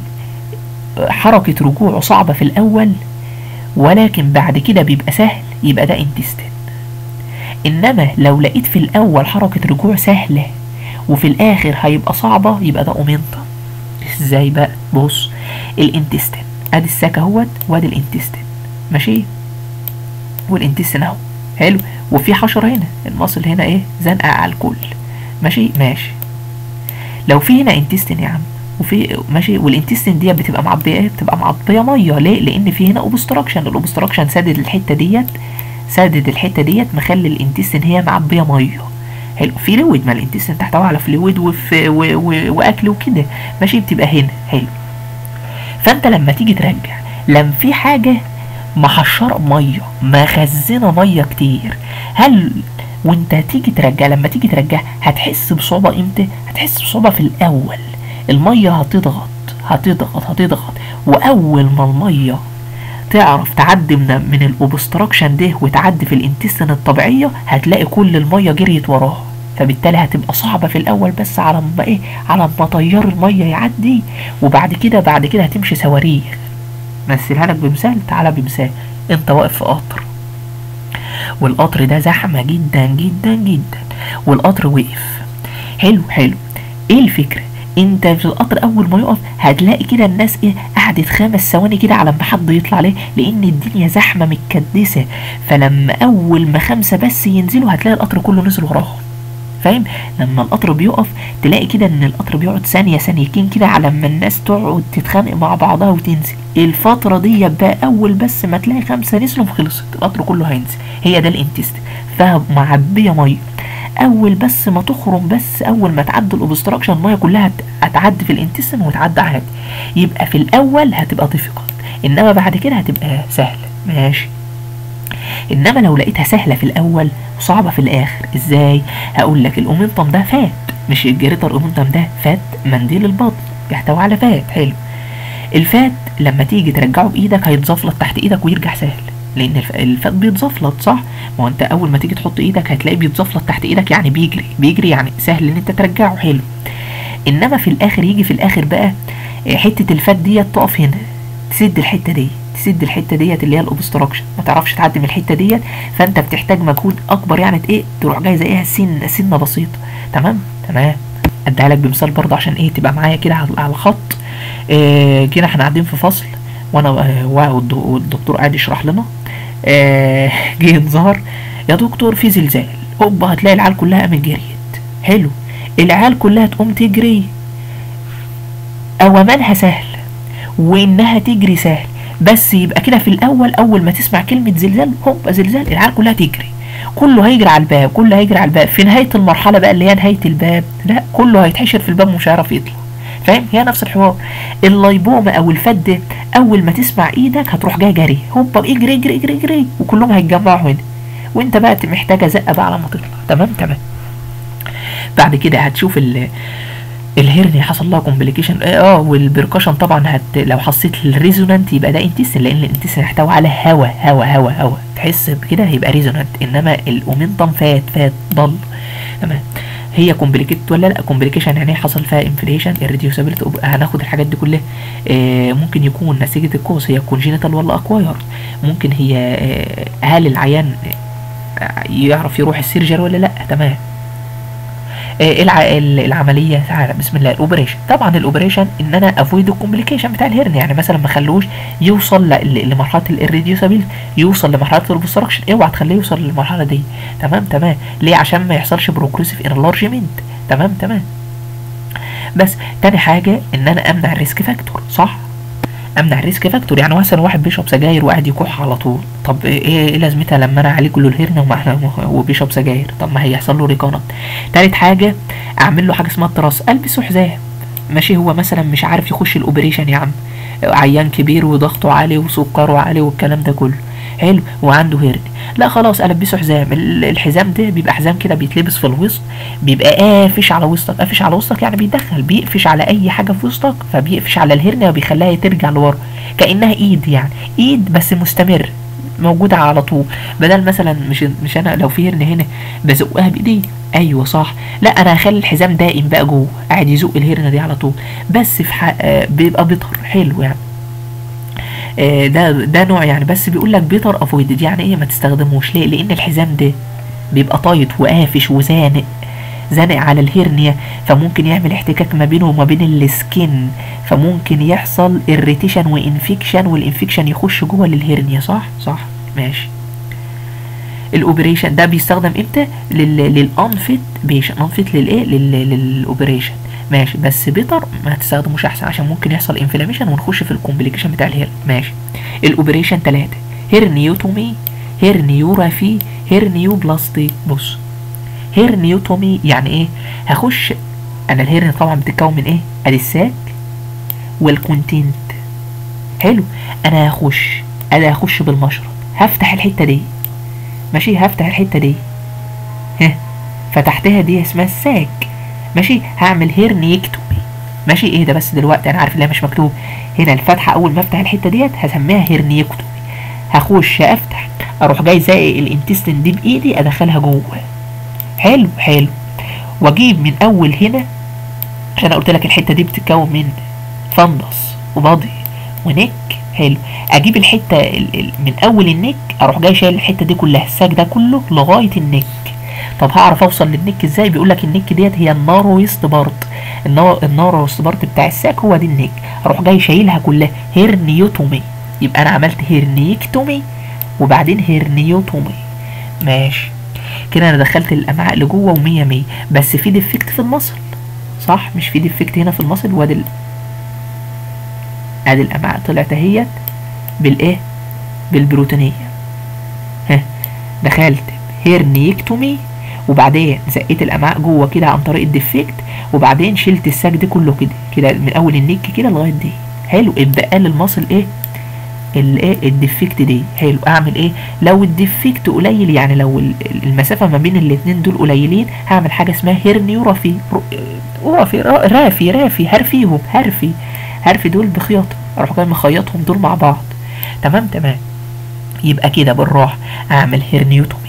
Speaker 1: حركه رجوعه صعبه في الاول ولكن بعد كده بيبقى سهل يبقى ده انتستين انما لو لقيت في الاول حركه رجوع سهله وفي الاخر هيبقى صعبه يبقى ده اومنتم ازاي بقى بص الانتستين ادي الساك اهوت وادي الانتستين ماشي والانتستين اهو حلو وفي حشره هنا المصل هنا ايه زنقه على الكل ماشي ماشي لو في هنا انتستين يا عم وفي ماشي والانتستين دي بتبقى معبيه ايه بتبقى معبيه ميه ليه لان في هنا اوبستراكشن الاوبستراكشن سادد الحته ديت سادد الحته ديت مخلي الانتستين هي معبيه ميه حلو فلويد ما الانتستين تحتوي على فلويد وفي و و واكل وكده ماشي بتبقى هنا حلو فانت لما تيجي ترجع لما في حاجه محشره ميه مخزنه ميه كتير هل وانت تيجي ترجع لما تيجي ترجع هتحس بصعوبه امتى هتحس بصعوبه في الاول الميه هتضغط هتضغط هتضغط واول ما الميه تعرف تعدي من من الاوبستراكشن ده وتعدي في الانتستين الطبيعيه هتلاقي كل الميه جريت وراها فبالتالي هتبقى صعبه في الاول بس على ما ايه على ما تيار الميه يعدي وبعد كده بعد كده هتمشي صواريخ مثلها لك بمثال تعالى بمثال انت واقف في قطر والقطر ده زحمه جدا جدا جدا والقطر وقف حلو حلو ايه الفكره انت في القطر اول ما يقف هتلاقي كده الناس ايه قعدت خمس ثواني كده على ما حد يطلع ليه لان الدنيا زحمه متكدسه فلما اول ما خمسه بس ينزلوا هتلاقي القطر كله نزل وراهم فاهم لما القطر بيقف تلاقي كده ان القطر بيقعد ثانيه ثانيتين كده على ما الناس تقعد تتخانق مع بعضها وتنزل الفتره دي بقى اول بس ما تلاقي خمسه نزلوا خلصت القطر كله هينزل هي ده الانتست فمعبيه ميه اول بس ما تخرم بس اول ما تعدي الاوبستراكشن الميه كلها هت- هتعدي في الانتستين وتعدي عادي يبقى في الاول هتبقى difficult انما بعد كده هتبقى سهله ماشي انما لو لقيتها سهله في الاول وصعبه في الاخر ازاي هقول لك الاومنتم ده فات مش الجريتر اومنتم ده فات منديل البطن يحتوي على فات حلو الفات لما تيجي ترجعه بايدك هيتزفلط تحت ايدك ويرجع سهل لان الف- الفات بيتزفلط صح ما هو انت اول ما تيجي تحط ايدك هتلاقيه بيتزفلط تحت ايدك يعني بيجري بيجري يعني سهل ان انت ترجعه حلو انما في الاخر يجي في الاخر بقى آه، حته الفات ديت تقف هنا تسد الحته دي تسد الحته ديت اللي هي الاوبستراكشن ما تعرفش تعدي من الحته ديت فانت بتحتاج مجهود اكبر يعني ت- ايه تروح جاي زيها سنه سنه بسيطه تمام تمام اديها لك بمثال برضه عشان ايه تبقى معايا كده على على الخط آه كده احنا قاعدين في فصل وانا آه، والد- والدكتور قاعد يشرح لنا آه جه انذار يا دكتور في زلزال هوبا هتلاقي العيال كلها قامت جريت حلو العيال كلها تقوم تجري اوامرها سهل وانها تجري سهل بس يبقى كده في الاول اول ما تسمع كلمه زلزال هوبا زلزال العيال كلها تجري كله هيجري على الباب كله هيجري على الباب في نهايه المرحله بقى اللي هي نهايه الباب لا كله هيتحشر في الباب ومش هيعرف يطلع فاهم هي نفس الحوار اللايبوما او الفد ده اول ما تسمع ايدك هتروح جاي جري هوبا اجري اجري اجري اجري وكلهم هيتجمعوا هنا وانت بقى محتاجه زقه بقى على ما تطلع تمام تمام بعد كده هتشوف ال الهرني حصل لها كومبليكيشن اه والبركشن طبعا هت لو حسيت الريزونانت يبقى ده انتستين لان الانتستين يحتوي على هوا هوا هوا هوا تحس بكده هيبقى ريزونانت انما الاومنتم فات فات ضل تمام هي كومبليكيت ولا لا كومبليكيشن يعني حصل فيها انفليشن الريديوسابيلتي هناخد الحاجات دي كلها آه ممكن يكون نتيجه الكوز هي كونجينيتال ولا اكوايرد ممكن هي آه هل العيان يعرف يروح السيرجر ولا لا تمام الع... العمليه تعالى بسم الله الاوبريشن طبعا الاوبريشن ان انا افويد الكومبليكيشن بتاع الهرن يعني مثلا ما خلوش يوصل ل... لمرحله الريديوسابيل يوصل لمرحله الاوبستراكشن اوعى تخليه يوصل للمرحله دي تمام تمام ليه عشان ما يحصلش بروجريسيف انلارجمنت تمام تمام بس تاني حاجه ان انا امنع الريسك فاكتور صح امنع الريسك فاكتور يعني مثلا واحد بيشرب سجاير وقاعد يكح على طول طب ايه ايه لازمتها لما انا اعالج له الهرنه وبيشرب سجاير طب ما هيحصل له ريكونت تالت حاجه اعمل له حاجه اسمها التراس البسه حزام ماشي هو مثلا مش عارف يخش الاوبريشن يا عم عيان كبير وضغطه عالي وسكره عالي والكلام ده كله حلو وعنده هرن لا خلاص البسه حزام الحزام ده بيبقى حزام كده بيتلبس في الوسط بيبقى قافش على وسطك قافش على وسطك يعني بيدخل بيقفش على اي حاجه في وسطك فبيقفش على الهرنه وبيخليها ترجع لورا كانها ايد يعني ايد بس مستمر موجودة على طول بدل مثلا مش مش انا لو في هرن هنا بزقها بايدي ايوه صح لا انا هخلي الحزام دائم بقى جوه قاعد يزق الهرنه دي على طول بس في حق آه بيبقى بيطر حلو يعني آه ده ده نوع يعني بس بيقول لك بيتر افويدد يعني ايه ما تستخدموش ليه لان الحزام ده بيبقى طايط وقافش وزانق زانق على الهرنيا فممكن يعمل احتكاك ما بينه وما بين السكين فممكن يحصل اريتيشن وانفكشن والانفكشن يخش جوه للهرنيا صح صح ماشي الاوبريشن ده بيستخدم امتى للانفيت بيشن انفيت للايه للاوبريشن ماشي بس بيتر ما تستخدموش احسن عشان ممكن يحصل انفلاميشن ونخش في الكومبليكيشن بتاع الهير ماشي الاوبريشن ثلاثة هيرنيوتومي هيرنيورافي هيرنيوبلاستي بص هيرنيوتومي يعني ايه هخش انا الهيرن طبعا بتتكون من ايه ادي الساك والكونتنت حلو انا هخش انا هخش بالمشرط هفتح الحته دي ماشي هفتح الحته دي ها فتحتها دي اسمها الساك ماشي هعمل هيرنيكتومي ماشي ايه ده بس دلوقتي انا عارف اللي مش مكتوب هنا الفتحه اول ما افتح الحته ديت هسميها هيرنيكتومي هخش افتح اروح جاي زائق الانتستين دي بايدي ادخلها جوه حلو حلو واجيب من اول هنا عشان انا قلت لك الحته دي بتتكون من فندس وبادي ونك حلو اجيب الحته ال ال من اول النك اروح جاي شايل الحته دي كلها الساك ده كله لغايه النك طب هعرف اوصل للنك ازاي بيقول لك النك ديت هي النارويست بارت النارويست بارت بتاع الساك هو دي النك اروح جاي شايلها كلها هيرنيوتومي يبقى انا عملت هيرنيكتومي وبعدين هيرنيوتومي ماشي كده انا دخلت الامعاء لجوه ومية مية بس في ديفكت في المصل صح مش في ديفكت هنا في المصل وادي ال... ادي الامعاء طلعت اهيت بالايه بالبروتينيه ها دخلت هيرنيكتومي وبعدين زقيت الامعاء جوه كده عن طريق الديفكت وبعدين شلت الساك ده كله كده كده من اول النك كده لغايه دي حلو اتبقى لي المصل ايه الايه الديفكت دي حلو اعمل ايه لو الديفكت قليل يعني لو المسافه ما بين الاثنين دول قليلين هعمل حاجه اسمها هيرنيورافي رافي رافي رافي هرفيهم هرفي هرفي دول بخياطه اروح جاي مخيطهم دول مع بعض تمام تمام يبقى كده بالراحه اعمل هيرنيوتومي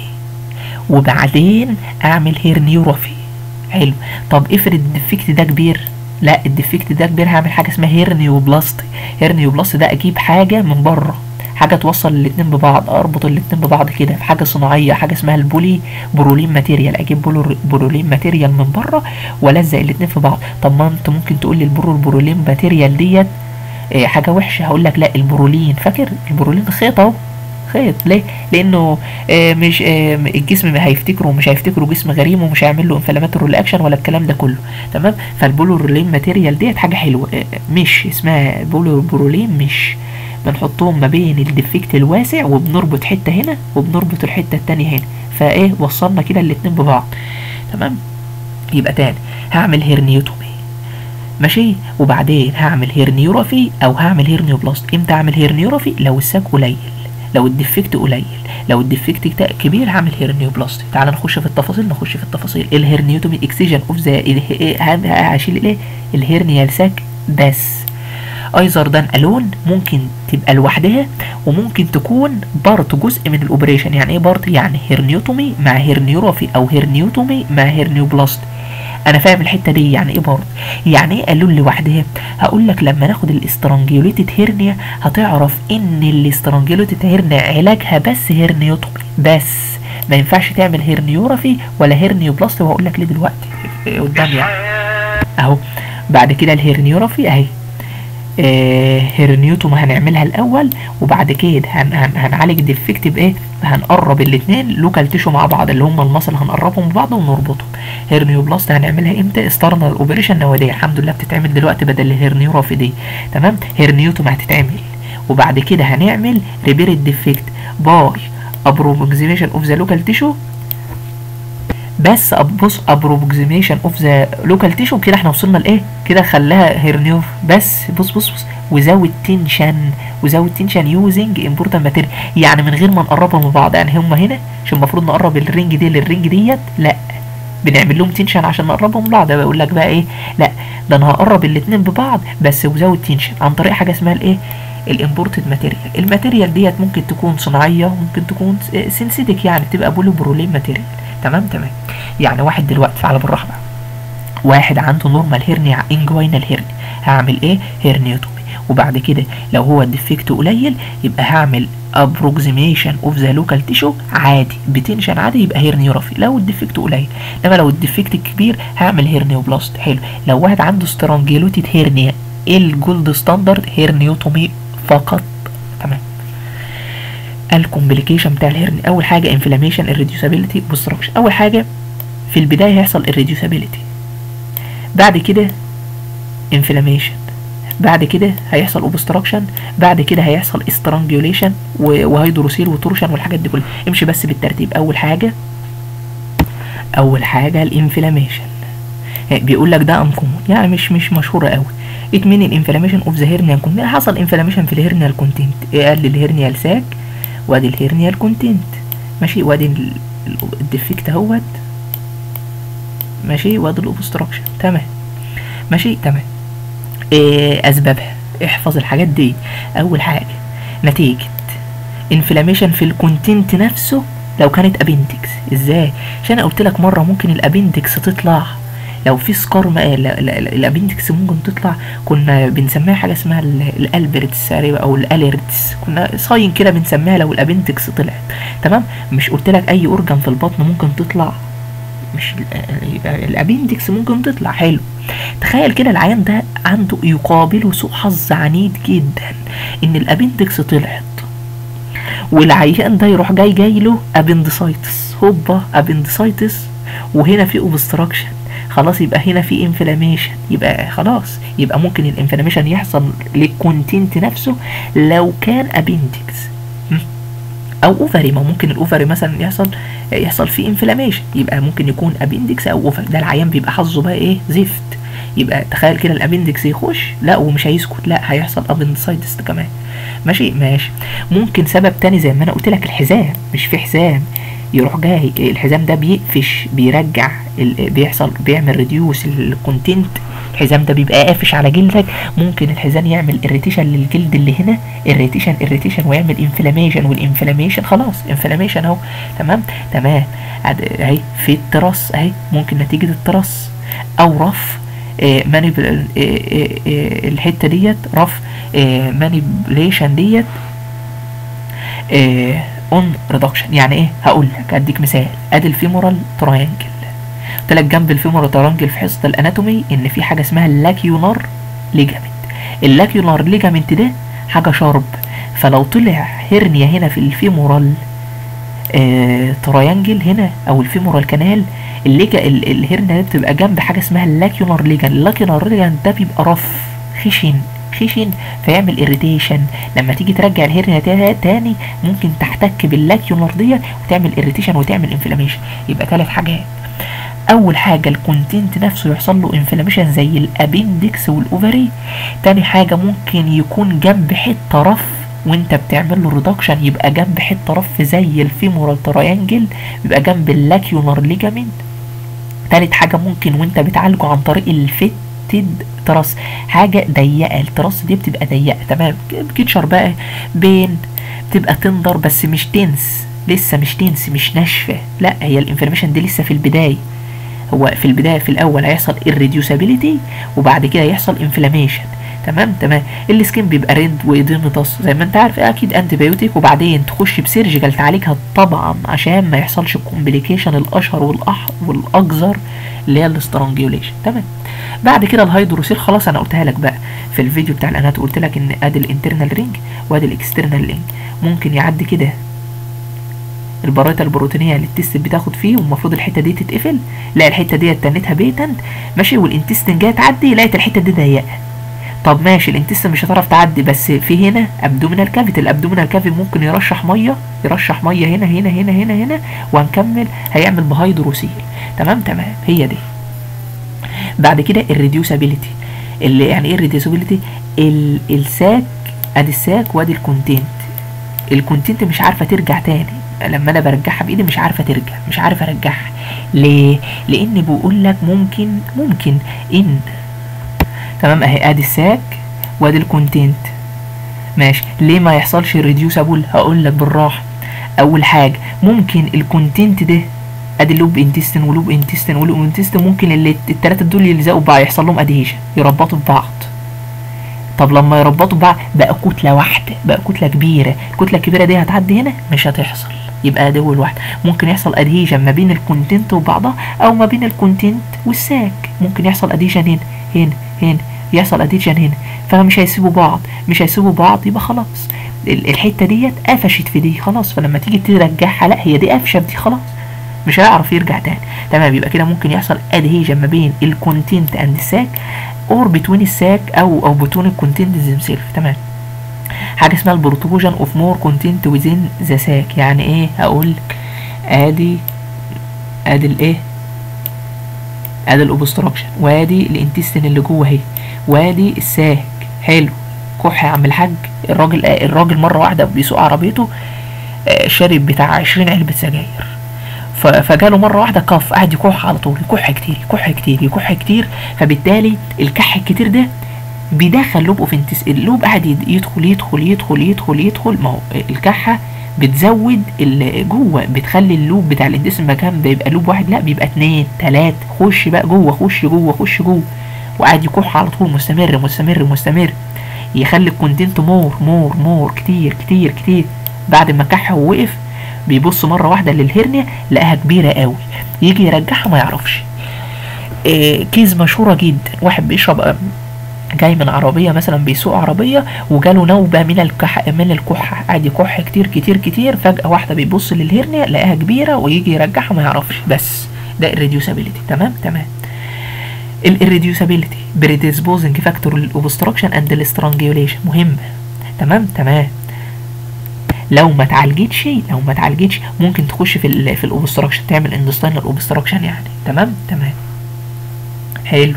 Speaker 1: وبعدين اعمل هيرنيورافي حلو طب افرض الديفكت ده كبير لا الديفكت ده كبير هعمل حاجه اسمها هيرنيوبلاستي هيرنيوبلاستي ده اجيب حاجه من بره حاجه توصل الاتنين ببعض اربط الاتنين ببعض كده في حاجه صناعيه حاجه اسمها البولي برولين ماتيريال اجيب بولو برولين ماتيريال من بره والزق الاتنين في بعض طب ما انت ممكن تقول لي البرو البرولين ماتيريال ديت إيه حاجه وحشه هقول لك لا البرولين فاكر البرولين خيط اهو خيط ليه لانه آه مش آه الجسم هيفتكره ومش هيفتكره جسم غريم ومش هيعمل له انفلاماتوري رياكشن ولا الكلام ده كله تمام فالبولورولين ماتيريال ديت حاجه حلوه آه مش اسمها بولورولين مش بنحطهم ما بين الديفكت الواسع وبنربط حته هنا وبنربط الحته التانية هنا فايه وصلنا كده الاتنين ببعض تمام يبقى تاني هعمل هيرنيوتومي ماشي وبعدين هعمل هيرنيورافي او هعمل هيرنيوبلاست امتى اعمل هيرنيورافي لو الساك قليل لو الديفكت قليل لو الديفكت تا- كبير هعمل هيرنيوبلاستي تعال نخش في التفاصيل نخش في التفاصيل الهيرنيوتومي اكسجن اوف ذا هشيل الايه الهيرنيال ساك بس ايزر دان الون ممكن تبقى لوحدها وممكن تكون بارت جزء من الاوبريشن يعني ايه بارت يعني هيرنيوتومي مع هيرنيوروفي او هيرنيوتومي مع هيرنيوبلاست انا فاهم الحته دي يعني ايه بارت يعني ايه الون لوحدها هقول لك لما ناخد الاسترانجيوليتد هيرنيا هتعرف ان الاسترانجيوليتد هيرنيا علاجها بس هيرنيوتومي بس ما ينفعش تعمل هيرنيورافي ولا هيرنيوبلاست وهقول لك ليه دلوقتي قدام يعني اهو بعد كده الهيرنيورافي اهي آه هيرنيوتوم هنعملها الاول وبعد كده هن هن هنعالج الديفكت بايه هنقرب الاثنين لوكال تيشو مع بعض اللي هم المصل هنقربهم ببعض ونربطهم هيرنيوبلاست هنعملها امتى استارنا الاوبريشن نواديه الحمد لله بتتعمل دلوقتي بدل الهيرنيورافي دي تمام هيرنيوتوم هتتعمل وبعد كده هنعمل ريبير الديفكت باي ابروكسيميشن اوف ذا لوكال تيشو بس أب- بص ابروكسيميشن اوف ذا لوكال تيشو كده احنا وصلنا لايه كده خلاها هيرنيوف بس بص بص بص وزود تنشن وزود تنشن يوزنج امبورتنت ماتيريال يعني من غير ما نقربهم من بعض يعني هم هنا مش المفروض نقرب الرينج دي للرينج ديت لا بنعمل لهم تنشن عشان نقربهم من بعض بقول لك بقى ايه لا ده انا هقرب الاتنين ببعض بس وزود تنشن عن طريق حاجه اسمها الايه الامبورتد ماتيريال الماتيريال ديت ممكن تكون صناعيه ممكن تكون سينسيتك يعني تبقى بولي برولين ماتيريال تمام تمام يعني واحد دلوقتي على بالراحه بقى واحد عنده نورمال هيرنيا انجوينال هيرنيا هعمل ايه هيرنيوتومي وبعد كده لو هو الديفكت قليل يبقى هعمل ابروكسيميشن اوف ذا لوكال تيشو عادي بتنشن عادي يبقى هيرنيورافي لو الديفكت قليل انما لو الديفكت كبير هعمل هيرنيوبلاست حلو لو واحد عنده سترانجيلوتيد هيرنيا الجولد ستاندرد هيرنيوتومي فقط تمام الكومبليكيشن بتاع الهرن اول حاجه انفلاميشن الريديوسابيلتي اوبستراكشن اول حاجه في البدايه هيحصل الريديوسابيلتي بعد كده انفلاميشن بعد كده هيحصل اوبستراكشن بعد كده هيحصل استرانجيوليشن وهيدروسيل وتورشن والحاجات دي كلها امشي بس بالترتيب اول حاجه اول حاجه الانفلاميشن بيقول لك ده انكومون يعني مش مش مشهوره قوي ات مين الانفلاميشن اوف ذا هيرنيال كونتنت حصل انفلاميشن في الهيرنيال كونتنت قال الهيرنيال ساك وادي الهيرنيال كونتنت ماشي وادي ال- ال- الديفكت اهوت ماشي وادي الاوبستراكشن تمام ماشي تمام إيه اسبابها احفظ الحاجات دي اول حاجه نتيجه انفلاميشن في الكونتنت نفسه لو كانت ابندكس ازاي عشان انا قلت لك مره ممكن الابندكس تطلع لو في سكار ما لا- لا- لا- الابندكس ممكن تطلع كنا بنسميها حاجه اسمها ال- الالبرتس تقريبا او الاليرتس كنا صاين كده بنسميها لو الابندكس طلعت تمام مش قلت لك اي اورجان في البطن ممكن تطلع مش ال- ال- الابندكس ممكن تطلع حلو تخيل كده العيان ده عنده يقابله سوء حظ عنيد جدا ان الابندكس طلعت والعيان ده يروح جاي جاي له ابندسايتس هوبا ابندسايتس وهنا في اوبستراكشن خلاص يبقى هنا في انفلاميشن يبقى خلاص يبقى ممكن الانفلاميشن يحصل للكونتنت نفسه لو كان ابندكس او اوفري ما ممكن الاوفري مثلا يحصل يحصل فيه انفلاميشن يبقى ممكن يكون ابندكس او اوفري ده العيان بيبقى حظه بقى ايه زفت يبقى تخيل كده الابندكس يخش لا ومش هيسكت لا هيحصل ابندسايتس كمان ماشي ماشي ممكن سبب تاني زي ما انا قلت لك الحزام مش في حزام يروح جاي الحزام ده بيقفش بيرجع ال- بيحصل بيعمل ريديوس الكونتنت الحزام ده بيبقى قافش على جلدك ممكن الحزام يعمل اريتيشن للجلد اللي هنا اريتيشن اريتيشن ويعمل انفلاميشن والانفلاميشن خلاص انفلاميشن اهو تمام تمام عد- اهي في الترس اهي ممكن نتيجه الترس او رف آه مانيبل آه آه آه الحته ديت رف آه مانيبيوليشن ديت اون ريدكشن يعني ايه هقول لك اديك مثال ادي الفيمورال تراينجل قلت لك جنب الفيمورال تراينجل في حصه الاناتومي ان في حاجه اسمها اللاكيونار ليجامنت اللاكيونار ليجامنت ده حاجه شارب فلو طلع هرنيا هنا في الفيمورال آه تراينجل هنا او الفيمورال كانال الليجا ال- الهرنيا دي بتبقى جنب حاجه اسمها اللاكيونار ليجان اللاكيونار ليجان ده بيبقى رف خشن خشن فيعمل اريتيشن لما تيجي ترجع الهرنيا تا- تاني ممكن تحتك باللاكيونار ديت وتعمل اريتيشن وتعمل انفلاميشن يبقى ثلاث حاجات اول حاجه الكونتنت نفسه يحصل له انفلاميشن زي الابندكس والاوفري تاني حاجه ممكن يكون جنب حته رف وانت بتعمل له ريدكشن يبقى جنب حته رف زي الفيمورال تراينجل يبقى جنب اللاكيونر ليجامنت تالت حاجه ممكن وانت بتعالجه عن طريق الفيتد تراس حاجه ضيقه التراس دي بتبقى ضيقه تمام بتشر بقى بين بتبقى تندر بس مش تنس لسه مش تنس مش ناشفه لا هي الانفلاميشن دي لسه في البدايه هو في البدايه في الاول هيحصل irreducibility وبعد كده يحصل انفلاميشن تمام تمام السكين بيبقى ريد وإديمتاس زي ما انت عارف اكيد انتي بايوتيك وبعدين تخش بسيرجيكال تعالجها طبعا عشان ما يحصلش الكومبليكيشن الاشهر والأح والاقذر اللي هي الاسترانجيوليشن تمام بعد كده الهيدروسيل خلاص انا قلتها لك بقى في الفيديو بتاع الانات قلت لك ان ادي الانترنال رينج وادي الاكسترنال رينج ممكن يعدي كده البرايتا البروتينيه اللي التست بتاخد فيه والمفروض الحته دي تتقفل لا الحته دي تنتها بيتنت ماشي والانتستين جايه تعدي لقيت الحته دي ضيقه طب ماشي الانتستين مش هتعرف تعدي بس في هنا ابدومينال كافيتي الابدومينال كافيتي ممكن يرشح ميه يرشح ميه هنا هنا هنا هنا هنا وهنكمل هيعمل بهيدروسيل تمام تمام هي دي بعد كده الريديوسابيلتي اللي يعني ايه الريديوسابيلتي الساك ادي الساك وادي الكونتنت الكونتنت مش عارفه ترجع تاني لما انا برجعها بايدي مش عارفه ترجع مش عارفه ارجعها ليه لان بيقول لك ممكن ممكن ان تمام اهي ادي الساك وادي الكونتنت ماشي ليه ما يحصلش الريديوسابل هقول لك بالراحه اول حاجه ممكن الكونتنت ده ادي اللوب انتستين ولوب انتستين ولوب انتستين ممكن اللي التلاته دول يلزقوا ببعض يحصل لهم ادهيشن يربطوا ببعض طب لما يربطوا ببعض بقى كتله واحده بقى كتله كبيره الكتله الكبيره دي هتعدي هنا مش هتحصل يبقى ده اول واحد ممكن يحصل ادهيجن ما بين الكونتنت وبعضها او ما بين الكونتنت والساك ممكن يحصل ادهيجن هنا هنا هنا يحصل ادهيجن هنا فمش هيسيبوا بعض مش هيسيبوا بعض يبقى خلاص الحته ديت قفشت في دي خلاص فلما تيجي ترجعها لا هي دي قفشه دي خلاص مش هيعرف يرجع تاني تمام يبقى كده ممكن يحصل ادهيجن ما بين الكونتنت اند الساك اور بتوين الساك او او بتوين الكونتنت زيمسيلف تمام حاجه اسمها البروتروجن اوف مور كونتنت ويزين ذا ساك يعني ايه هقول ادي ادي الايه ادي الاوبستراكشن وادي الانتستين اللي جوه اهي وادي الساك حلو كح يا عم الحاج الراجل آه الراجل مره واحده بيسوق عربيته آه شارب بتاع 20 علبه سجاير فجاله مره واحده كف قعد يكح على طول يكح كتير يكح كتير يكح كتير فبالتالي الكح الكتير ده بيدخل لوب اوف انتس اللوب قاعد يدخل يدخل يدخل يدخل يدخل ما هو الكحه بتزود اللي جوه بتخلي اللوب بتاع الانتستين مكان بيبقى لوب واحد لا بيبقى اتنين تلات خش بقى جوه خش جوه خش جوه وقاعد يكح على طول مستمر مستمر مستمر يخلي الكونتنت مور مور مور كتير كتير كتير بعد ما كح ووقف بيبص مره واحده للهرنيا لقاها كبيره قوي يجي يرجعها ما يعرفش إيه كيز مشهوره جدا واحد بيشرب جاي من عربيه مثلا بيسوق عربيه وجاله نوبه من الكح من الكحه قاعد يكح كتير كتير كتير فجاه واحده بيبص للهرنيا لقاها كبيره ويجي يرجعها ما يعرفش بس ده الريديوسابيلتي تمام تمام الريديوسابيلتي بريديسبوزنج فاكتور للاوبستراكشن اند الاسترانجيوليشن مهمه تمام تمام لو ما اتعالجتش لو ما اتعالجتش ممكن تخش في ال في الاوبستراكشن تعمل اندستاينال اوبستراكشن يعني تمام تمام حلو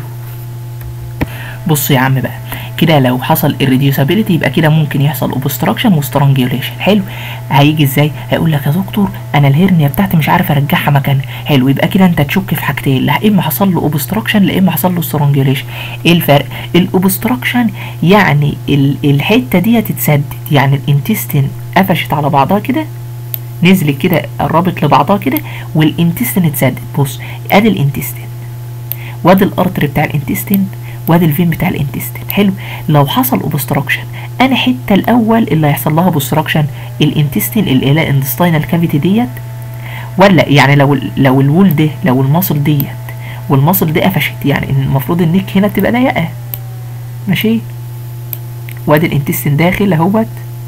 Speaker 1: بص يا عم بقى كده لو حصل الريديوسابيلتي يبقى كده ممكن يحصل اوبستراكشن وسترانجيوليشن حلو هيجي ازاي هيقول لك يا دكتور انا الهرنيا بتاعتي مش عارف ارجعها مكانها حلو يبقى كده انت تشك في حاجتين لا اما حصل له اوبستراكشن لا اما حصل له سترانجيوليشن ايه الفرق الاوبستراكشن يعني الحته دي تتسدد يعني الانتستين قفشت على بعضها كده نزلت كده قربت لبعضها كده والانتستين اتسدد بص ادي الانتستين وادي الارتري بتاع الانتستين وادي الفين بتاع الانتستين حلو لو حصل اوبستراكشن انا حته الاول اللي هيحصل لها اوبستراكشن الانتستين اللي هي الاندستاينال كافيتي ديت ولا يعني لو لو الوول ده لو المصل ديت والمصل دي قفشت يعني المفروض النك هنا تبقى ضيقه ماشي وادي الانتستين داخل اهوت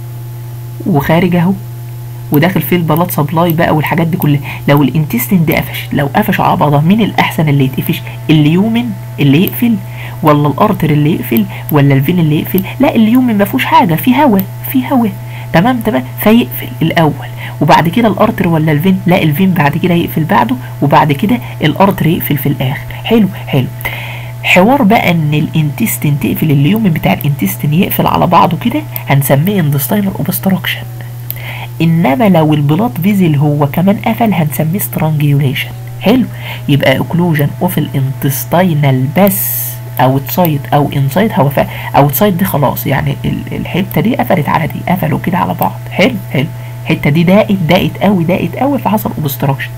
Speaker 1: وخارج اهو وداخل فيه البلاط سبلاي بقى والحاجات دي كلها لو الانتستين دي قفش لو قفش على بعضها مين الاحسن اللي يتقفش اليومن اللي يقفل ولا الارتر اللي يقفل ولا الفين اللي يقفل لا اليومن ما فيهوش حاجه في هوا في هوا تمام تمام فيقفل الاول وبعد كده الارتر ولا الفين لا الفين بعد كده يقفل بعده وبعد كده الارتر يقفل في الاخر حلو حلو حوار بقى ان الانتستين تقفل اليومن بتاع الانتستين يقفل على بعضه كده هنسميه اندستاينال اوبستراكشن انما لو البلاط فيزل هو كمان قفل هنسميه سترانجيوليشن حلو يبقى اوكلوجن اوف الانتستينال بس اوتسايد او انسايد هو اوتسايد دي خلاص يعني ال- الحته دي قفلت على دي قفلوا كده على بعض حلو حلو الحته دي ضاقت ضاقت قوي ضاقت قوي فحصل اوبستراكشن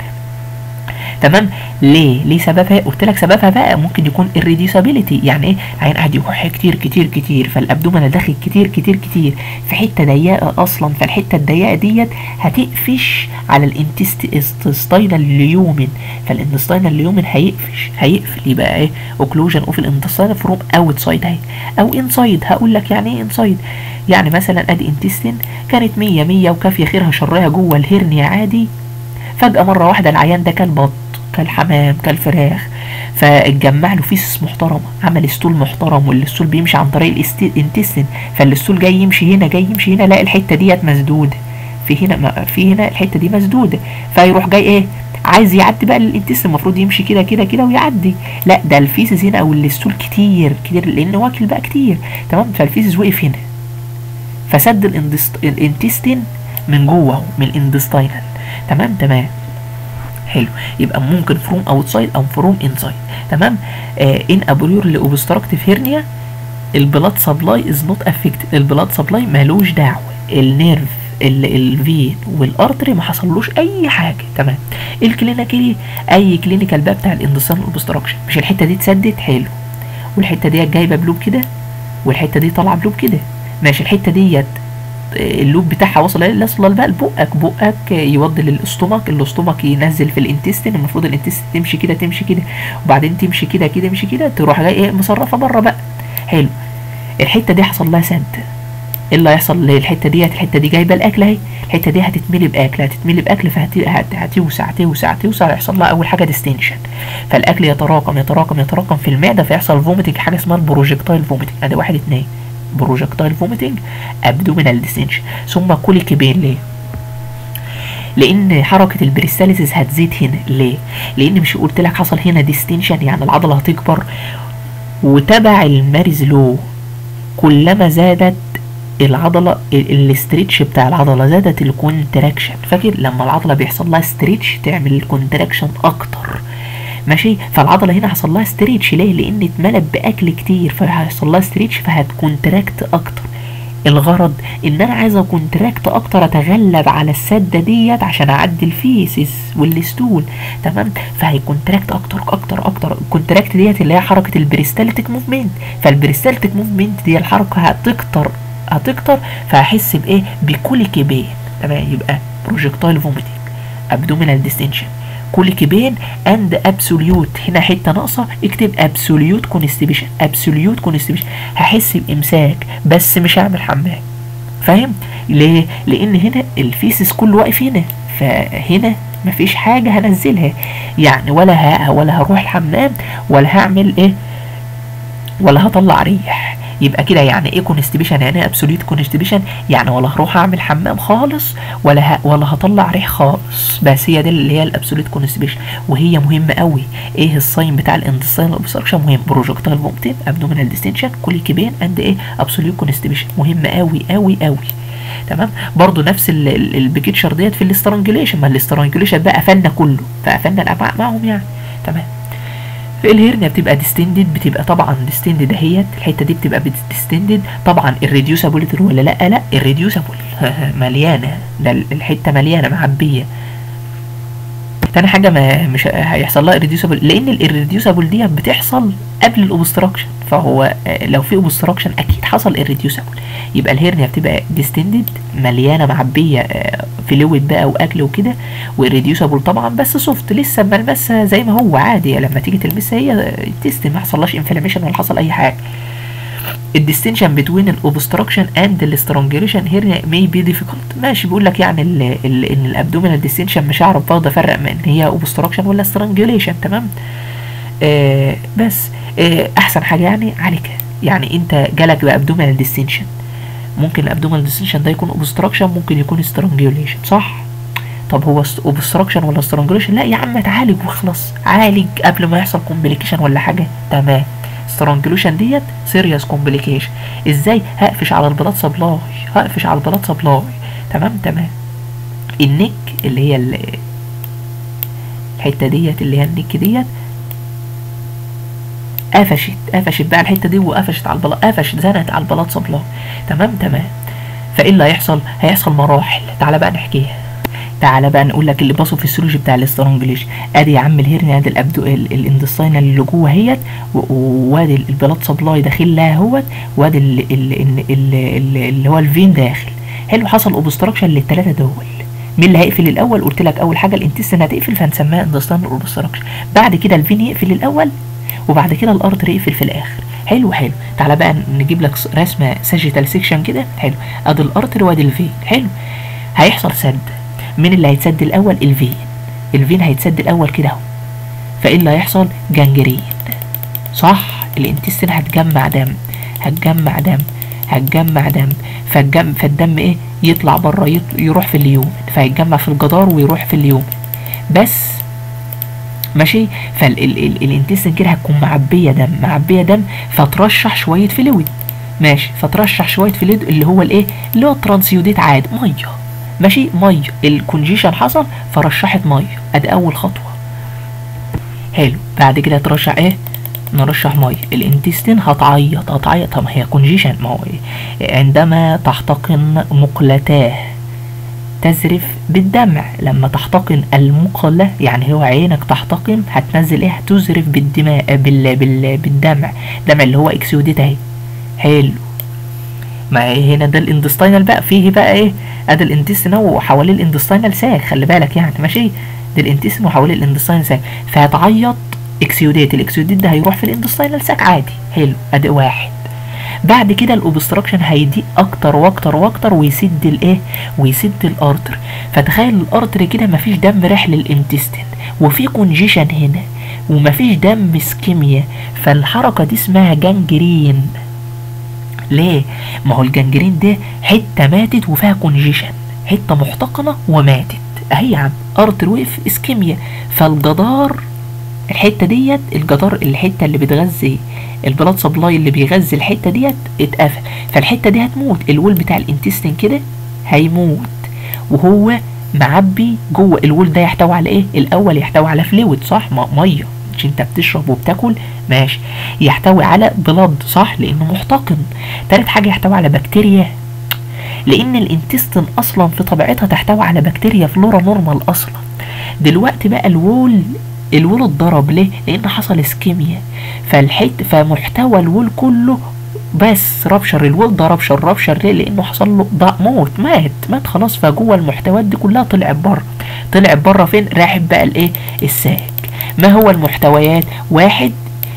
Speaker 1: تمام ليه ليه سببها قلت لك سببها بقى ممكن يكون الريديوسابيلتي يعني ايه العين قاعد يكح كتير كتير كتير فالابدومن داخل كتير كتير كتير في حته ضيقه اصلا فالحته الضيقه ديت هتقفش على الانتستينال ليومن فالانتستينال ليومن هيقفش هيقفل يبقى ايه اوكلوجن اوف الانتستينال فروم اوت سايد اهي او انسايد هقول لك يعني ايه انسايد يعني مثلا ادي انتستين كانت 100 100 وكافيه خيرها شرها جوه الهرنيا عادي فجأة مرة واحدة العيان ده كان بط كالحمام كالفراخ فاتجمع له فيسس محترمة عمل ستول محترم والستول بيمشي عن طريق الانتستين فالستول جاي يمشي هنا جاي يمشي هنا لا الحتة ديت مسدودة في هنا ما في هنا الحتة دي مسدودة فيروح جاي ايه عايز يعدي بقى للانتستين المفروض يمشي كده كده كده ويعدي لا ده الفيسز هنا او الستول كتير كتير لان واكل بقى كتير تمام فالفيسز وقف هنا فسد الاندست- الانتستين من جوه من الاندستينال تمام تمام حلو يبقى ممكن فروم اوتسايد او فروم انسايد تمام ان ابريور لاوبستراكتيف هيرنيا البلاد سبلاي از نوت افكتد البلاد سبلاي مالوش دعوه النيرف الفين والارتري ما حصلوش اي حاجه تمام الكلينيكالي اي كلينيكال بقى بتاع الاندوسينال اوبستراكشن مش الحته دي اتسدت حلو والحته دي جايبه بلوب كده والحته دي طالعه بلوب كده ماشي الحته ديت اللوب بتاعها وصل وصل بقى لبقك بقك يوضي للاستومك الاستومك ينزل في الانتستين المفروض الانتستين تمشي كده تمشي كده وبعدين تمشي كده كده تمشي كده تروح جاي ايه مصرفه بره بقى حلو الحته دي حصل لها سد ايه اللي هيحصل للحته ديت الحته دي جايبه الاكل اهي الحته دي هتتملي باكل هتتملي باكل فهتوسع توسع توسع يحصل لها اول حاجه ديستنشن فالاكل يتراكم يتراكم يتراكم في المعده فيحصل فوميتنج حاجه اسمها البروجكتايل فوميتنج ادي واحد اتنين بروجكتايل فوميتنج ابدومينال ديستنشن ثم كوليكيبين ليه لان حركه البريستاليسيس هتزيد هنا ليه لان مش قلت لك حصل هنا ديستنشن يعني العضله هتكبر وتبع الماريز لو كلما زادت العضلة الاستريتش بتاع العضلة زادت الكونتراكشن فاكر لما العضلة بيحصل لها استريتش تعمل الكونتراكشن اكتر ماشي فالعضلة هنا حصل لها ستريتش ليه لان اتملت باكل كتير فهيحصل لها ستريتش فهتكونتراكت اكتر الغرض ان انا عايز اكونتراكت اكتر اتغلب على السده ديت عشان اعدي الفيسس والستول تمام فهيكونتراكت اكتر اكتر اكتر الكونتراكت ديت اللي هي حركه البريستالتيك موفمنت فالبريستالتيك موفمنت دي الحركه هتكتر هتكتر فهحس بايه بكوليكيبين تمام يبقى بروجكتايل فوميتنج ابدومينال ديستنشن كوليكيبين اند ابسوليوت هنا حته ناقصه اكتب ابسوليوت كونستيبيشن ابسوليوت كونستيبيشن هحس بامساك بس مش هعمل حمام فاهم ليه لان هنا الفيسس كله واقف هنا فهنا مفيش حاجه هنزلها يعني ولا ها ولا هروح الحمام ولا هعمل ايه ولا هطلع ريح يبقى كده يعني ايه كونستيبيشن يعني ايه ابسوليوت كونستيبيشن يعني ولا هروح اعمل حمام خالص ولا ه... ولا هطلع ريح خالص بس هي دي اللي هي الابسوليوت كونستيبيشن وهي مهمه قوي ايه الساين بتاع الاندستاينال اوبستراكشن مهم بروجكتايل فومتين ابدومينال ديستنشن كوليكيبين اند ايه ابسوليوت كونستيبيشن مهم قوي قوي قوي تمام برضو نفس البيكتشر ديت في الاسترانجوليشن ما الاسترانجوليشن بقى قفلنا كله فقفلنا الامعاء معهم يعني تمام في الهرنيا بتبقى ديستندد بتبقى طبعا ديستندد اهيت الحته دي بتبقى ديستندد طبعا الريديوسابيلتي ولا لا لا الريديوسابل مليانه ده الحته مليانه معبيه تاني حاجه ما مش هيحصل لها irreducible لان الريديوسابل دي بتحصل قبل الاوبستراكشن فهو لو في اوبستراكشن اكيد حصل irreducible يبقى الهرنيا بتبقى ديستندد مليانه معبيه فلويد بقى واكل وكده والريديوسابل طبعا بس سوفت لسه ملمسها زي ما هو عادي لما تيجي تلمسها هي تيست ما حصلهاش انفلاميشن ولا حصل اي حاجه الديستنشن بين الاوبستراكشن اند الاسترانجيوليشن هيرنيا مي بي ديفيكولت ماشي بيقول لك يعني ال ال ان الابدومينال ديستنشن مش هعرف برضه افرق ما ان هي اوبستراكشن ولا استرانجيوليشن تمام آه بس آه احسن حاجه يعني عليك يعني انت جالك بابدومينال ديستنشن ممكن الابدومينال ديستنشن ده يكون اوبستراكشن ممكن يكون استرانجيوليشن صح طب هو اوبستراكشن ولا استرانجيوليشن لا يا عم تعالج واخلص عالج قبل ما يحصل كومبليكيشن ولا حاجه تمام سترانجلوشن ديت سيريس كومبليكيشن ازاي هقفش على البلاد سبلاي هقفش على البلاد سبلاي تمام تمام النك اللي هي ال- الحته ديت اللي هي النك ديت قفشت قفشت بقى الحته دي وقفشت على البلاط قفشت زنت على البلاط سبلاي تمام تمام فايه اللي هيحصل هيحصل مراحل تعالى بقى نحكيها تعالى بقى نقول لك اللي باصوا في السيولوجي بتاع الاسترانجليش ادي يا عم الهرني ادي الابدو ال- الاندستاينال اللي جوه اهيت و- وادي ال- البلاط سبلاي داخل لها اهوت وادي ال- ال- ال- ال- ال- اللي هو الفين داخل حلو حصل اوبستراكشن للثلاثه دول مين اللي هيقفل الاول قلت لك اول حاجه الانتستين هتقفل فهنسميها اندستاينال اوبستراكشن بعد كده الفين يقفل الاول وبعد كده الارتر يقفل في الاخر حلو حلو تعالى بقى نجيب لك رسمه ساجيتال سيكشن كده حلو ادي الارتر وادي الفين حلو هيحصل سد مين اللي هيتسد الاول الفين الفين هيتسد الاول كده اهو فايه اللي هيحصل جانجرين صح الانتستين هتجمع دم هتجمع دم هتجمع دم فالجم فالدم ايه يطلع بره يط... يروح في اليوم فيتجمع في الجدار ويروح في اليوم بس ماشي فالانتستين كده هتكون معبيه دم معبيه دم فترشح شويه فلويد ماشي فترشح شويه فلويد اللي هو الايه اللي هو الترانسيوديت عادي ميه ماشي ميه الكونجيشن حصل فرشحت ميه ادي اول خطوه حلو بعد كده ترشح ايه نرشح ميه الانتستين هتعيط هتعيط طب ما هي كونجيشن ما هو إيه؟ عندما تحتقن مقلتاه تزرف بالدمع لما تحتقن المقلة يعني هو عينك تحتقن هتنزل ايه هتزرف بالدماء بال بال بالدمع دمع اللي هو اكسيوديت اهي حلو ما هنا ده الاندستاينال بقى فيه بقى ايه ادي الانتستين اهو وحواليه الاندستاينال ساك خلي بالك يعني ماشي ده الانتستين وحواليه الاندستاينال ساك فهتعيط اكسيوديت الاكسيوديت ده هيروح في الاندستاينال ساك عادي حلو ادي واحد بعد كده الاوبستراكشن هيضيق اكتر واكتر واكتر ويسد الايه ويسد الارتر فتخيل الارتر كده مفيش دم رايح للانتستين وفي كونجيشن هنا ومفيش دم سكيميا فالحركه دي اسمها جانجرين ليه ما هو الجنجرين ده حته ماتت وفيها كونجيشن حته محتقنه وماتت اهي يا عم ارتر وقف اسكيميا فالجدار الحته ديت الجدار الحته اللي بتغذي البلاد سبلاي اللي بيغذي الحته ديت اتقفل فالحته دي هتموت الول بتاع الانتستين كده هيموت وهو معبي جوه الول ده يحتوي على ايه الاول يحتوي على فلويد صح م- ميه مش انت بتشرب وبتاكل ماشي يحتوي على بلاد صح لانه محتقن تالت حاجه يحتوي على بكتيريا لان الانتستين اصلا في طبيعتها تحتوي على بكتيريا فلورا نورمال اصلا دلوقتي بقى الوول الوول اتضرب ليه لان حصل اسكيميا فالحت فمحتوى الوول كله بس ربشر الوول ده ربشر ربشر ليه لانه حصل له ضع موت مات مات خلاص فجوه المحتويات دي كلها طلعت بره طلعت بره فين راحت بقى الايه الساك ما هو المحتويات واحد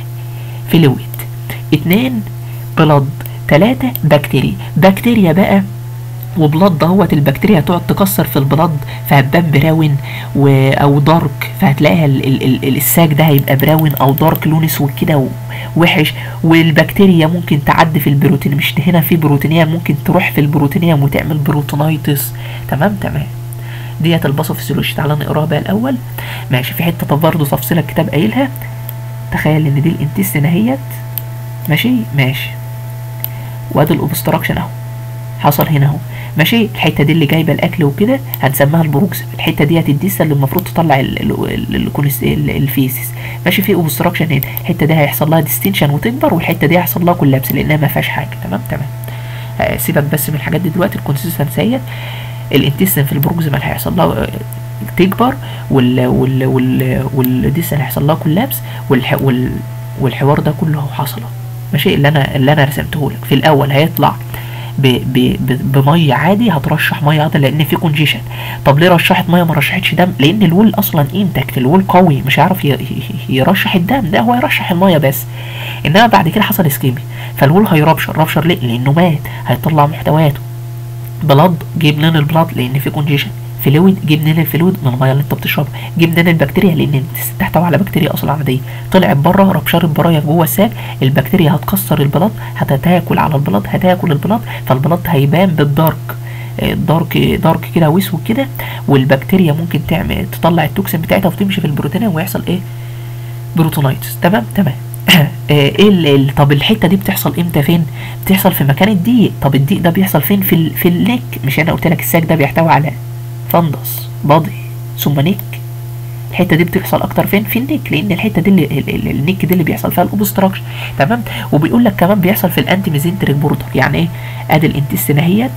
Speaker 1: فلويد اتنين بلد تلاتة بكتيريا بكتيريا بقى وبلاد دهوت البكتيريا هتقعد تكسر في البلاد فهتبان براون و... او دارك فهتلاقيها ال... ال... ال... الساك ده هيبقى براون او دارك لون اسود كده و... وحش والبكتيريا ممكن تعدي في البروتين مش هنا في بروتينيا ممكن تروح في البروتينيا وتعمل بروتونايتس تمام تمام ديت الباثوفيسيولوجي تعالى نقراها بقى الاول ماشي في حته طب برضه تفصيل الكتاب قايلها تخيل ان دي الانتستين اهيت ماشي ماشي وادي الاوبستراكشن اهو حصل هنا اهو ماشي الحته دي اللي جايبه الاكل وكده هنسميها البروكس الحته ديت الديسه اللي المفروض تطلع ال- ال- ال- الكوليس- ال- الفيسس ماشي في اوبستراكشن هنا الحته دي هيحصل لها ديستنشن وتكبر والحته دي هيحصل لها كولابس لانها ما فيهاش حاجه تمام تمام آه، سيبك بس من الحاجات دي دلوقتي الكونسيستنسيه الانتستين في البروكسيمال هيحصل لها آه، تكبر وال وال وال والديستن هيحصل لها كولابس والح وال والحوار ده كله هو حصل ماشي اللي انا اللي انا رسمته لك في الاول هيطلع ب ب ب بميه عادي هترشح ميه عادي لان في كونجيشن طب ليه رشحت ميه ما رشحتش دم لان الول اصلا انتكت الول قوي مش هيعرف ي- ي- يرشح الدم ده هو يرشح الميه بس انما بعد كده حصل اسكيمي فالول هيربشر ربشر ليه لانه مات هيطلع محتوياته بلاد جيب منين البلاد لان في كونجيشن فلويد جيب منين الفلويد من الميه اللي انت بتشربها جيب منين البكتيريا لان انت تحتوي على بكتيريا اصلا عاديه طلعت بره ربشرت برايا جوه الساك البكتيريا هتكسر البلاد هتتاكل على البلاد هتاكل البلاد فالبلاد هيبان بالدارك آه، دارك دارك كده واسود كده والبكتيريا ممكن تعمل تطلع التوكسين بتاعتها وتمشي في البروتينيه ويحصل ايه بروتونايتس تمام تمام ايه ال- ال- طب الحته دي بتحصل امتى فين بتحصل في مكان الضيق طب الضيق ده بيحصل فين في ال... في النك مش انا قلت لك الساك ده بيحتوي على فندس بادي ثم نك الحته دي بتحصل اكتر فين في النك لان الحته دي اللي ال- ال- النك دي اللي بيحصل فيها الاوبستراكشن تمام وبيقول لك كمان بيحصل في الانتي ميزنتريك بوردر يعني ايه ادي الانتستين اهيت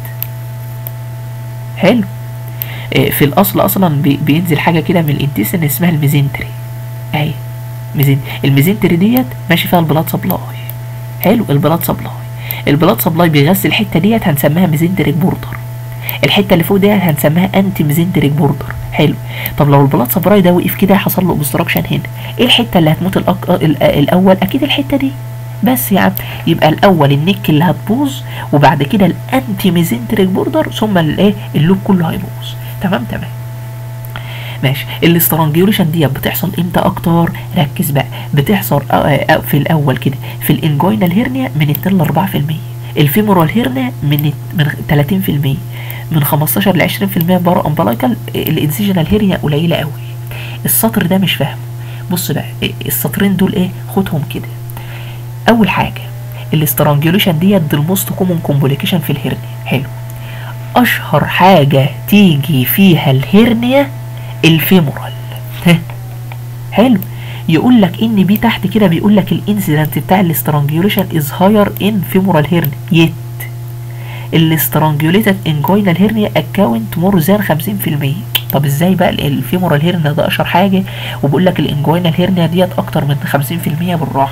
Speaker 1: حلو إيه، في الاصل اصلا بي- بينزل حاجه كده من الانتستين اسمها الميزنتري اهي ميزين الميزنتري ديت ماشي فيها البلاد سبلاي حلو البلاد سبلاي البلاد سبلاي بيغذي الحته ديت هنسميها ميزنتريك بوردر الحته اللي فوق ديت هنسميها انتي ميزنتريك بوردر حلو طب لو البلاد سبلاي ده وقف كده حصل له اوبستراكشن هنا ايه الحته اللي هتموت الأك... ال- الاول اكيد الحته دي بس يا عم يبقى الاول النك اللي هتبوظ وبعد كده الانتي ميزنتريك بوردر ثم الايه اللوب كله هيبوظ تمام تمام ماشي الاسترانجيوليشن دي بتحصل امتى اكتر ركز بقى بتحصل أ- أ- في الاول كده في الانجوينال هيرنيا من 2 ل 4% الفيمورال هيرنيا من من 30% من 15 ل 20% بارا امبلايكال الانسيجنال هيرنيا قليله قوي السطر ده مش فاهمه بص بقى السطرين دول ايه خدهم كده اول حاجه الاسترانجيوليشن ديت دي الموست كومون كومبليكيشن في الهيرنيا حلو اشهر حاجه تيجي فيها الهيرنيا الفيمورال ها حلو يقول لك ان بي تحت كده بيقول لك الانسيدنت بتاع الاسترانجيوليشن از هاير ان فيمورال هيرنيا يت الاسترانجيوليتد انجوينال هيرنيا اكاونت مور ذان 50% طب ازاي بقى ال- الفيمورال هيرنيا ده اشهر حاجه وبقول لك الانجوينال هيرنيا ديت اكتر من 50% بالراحه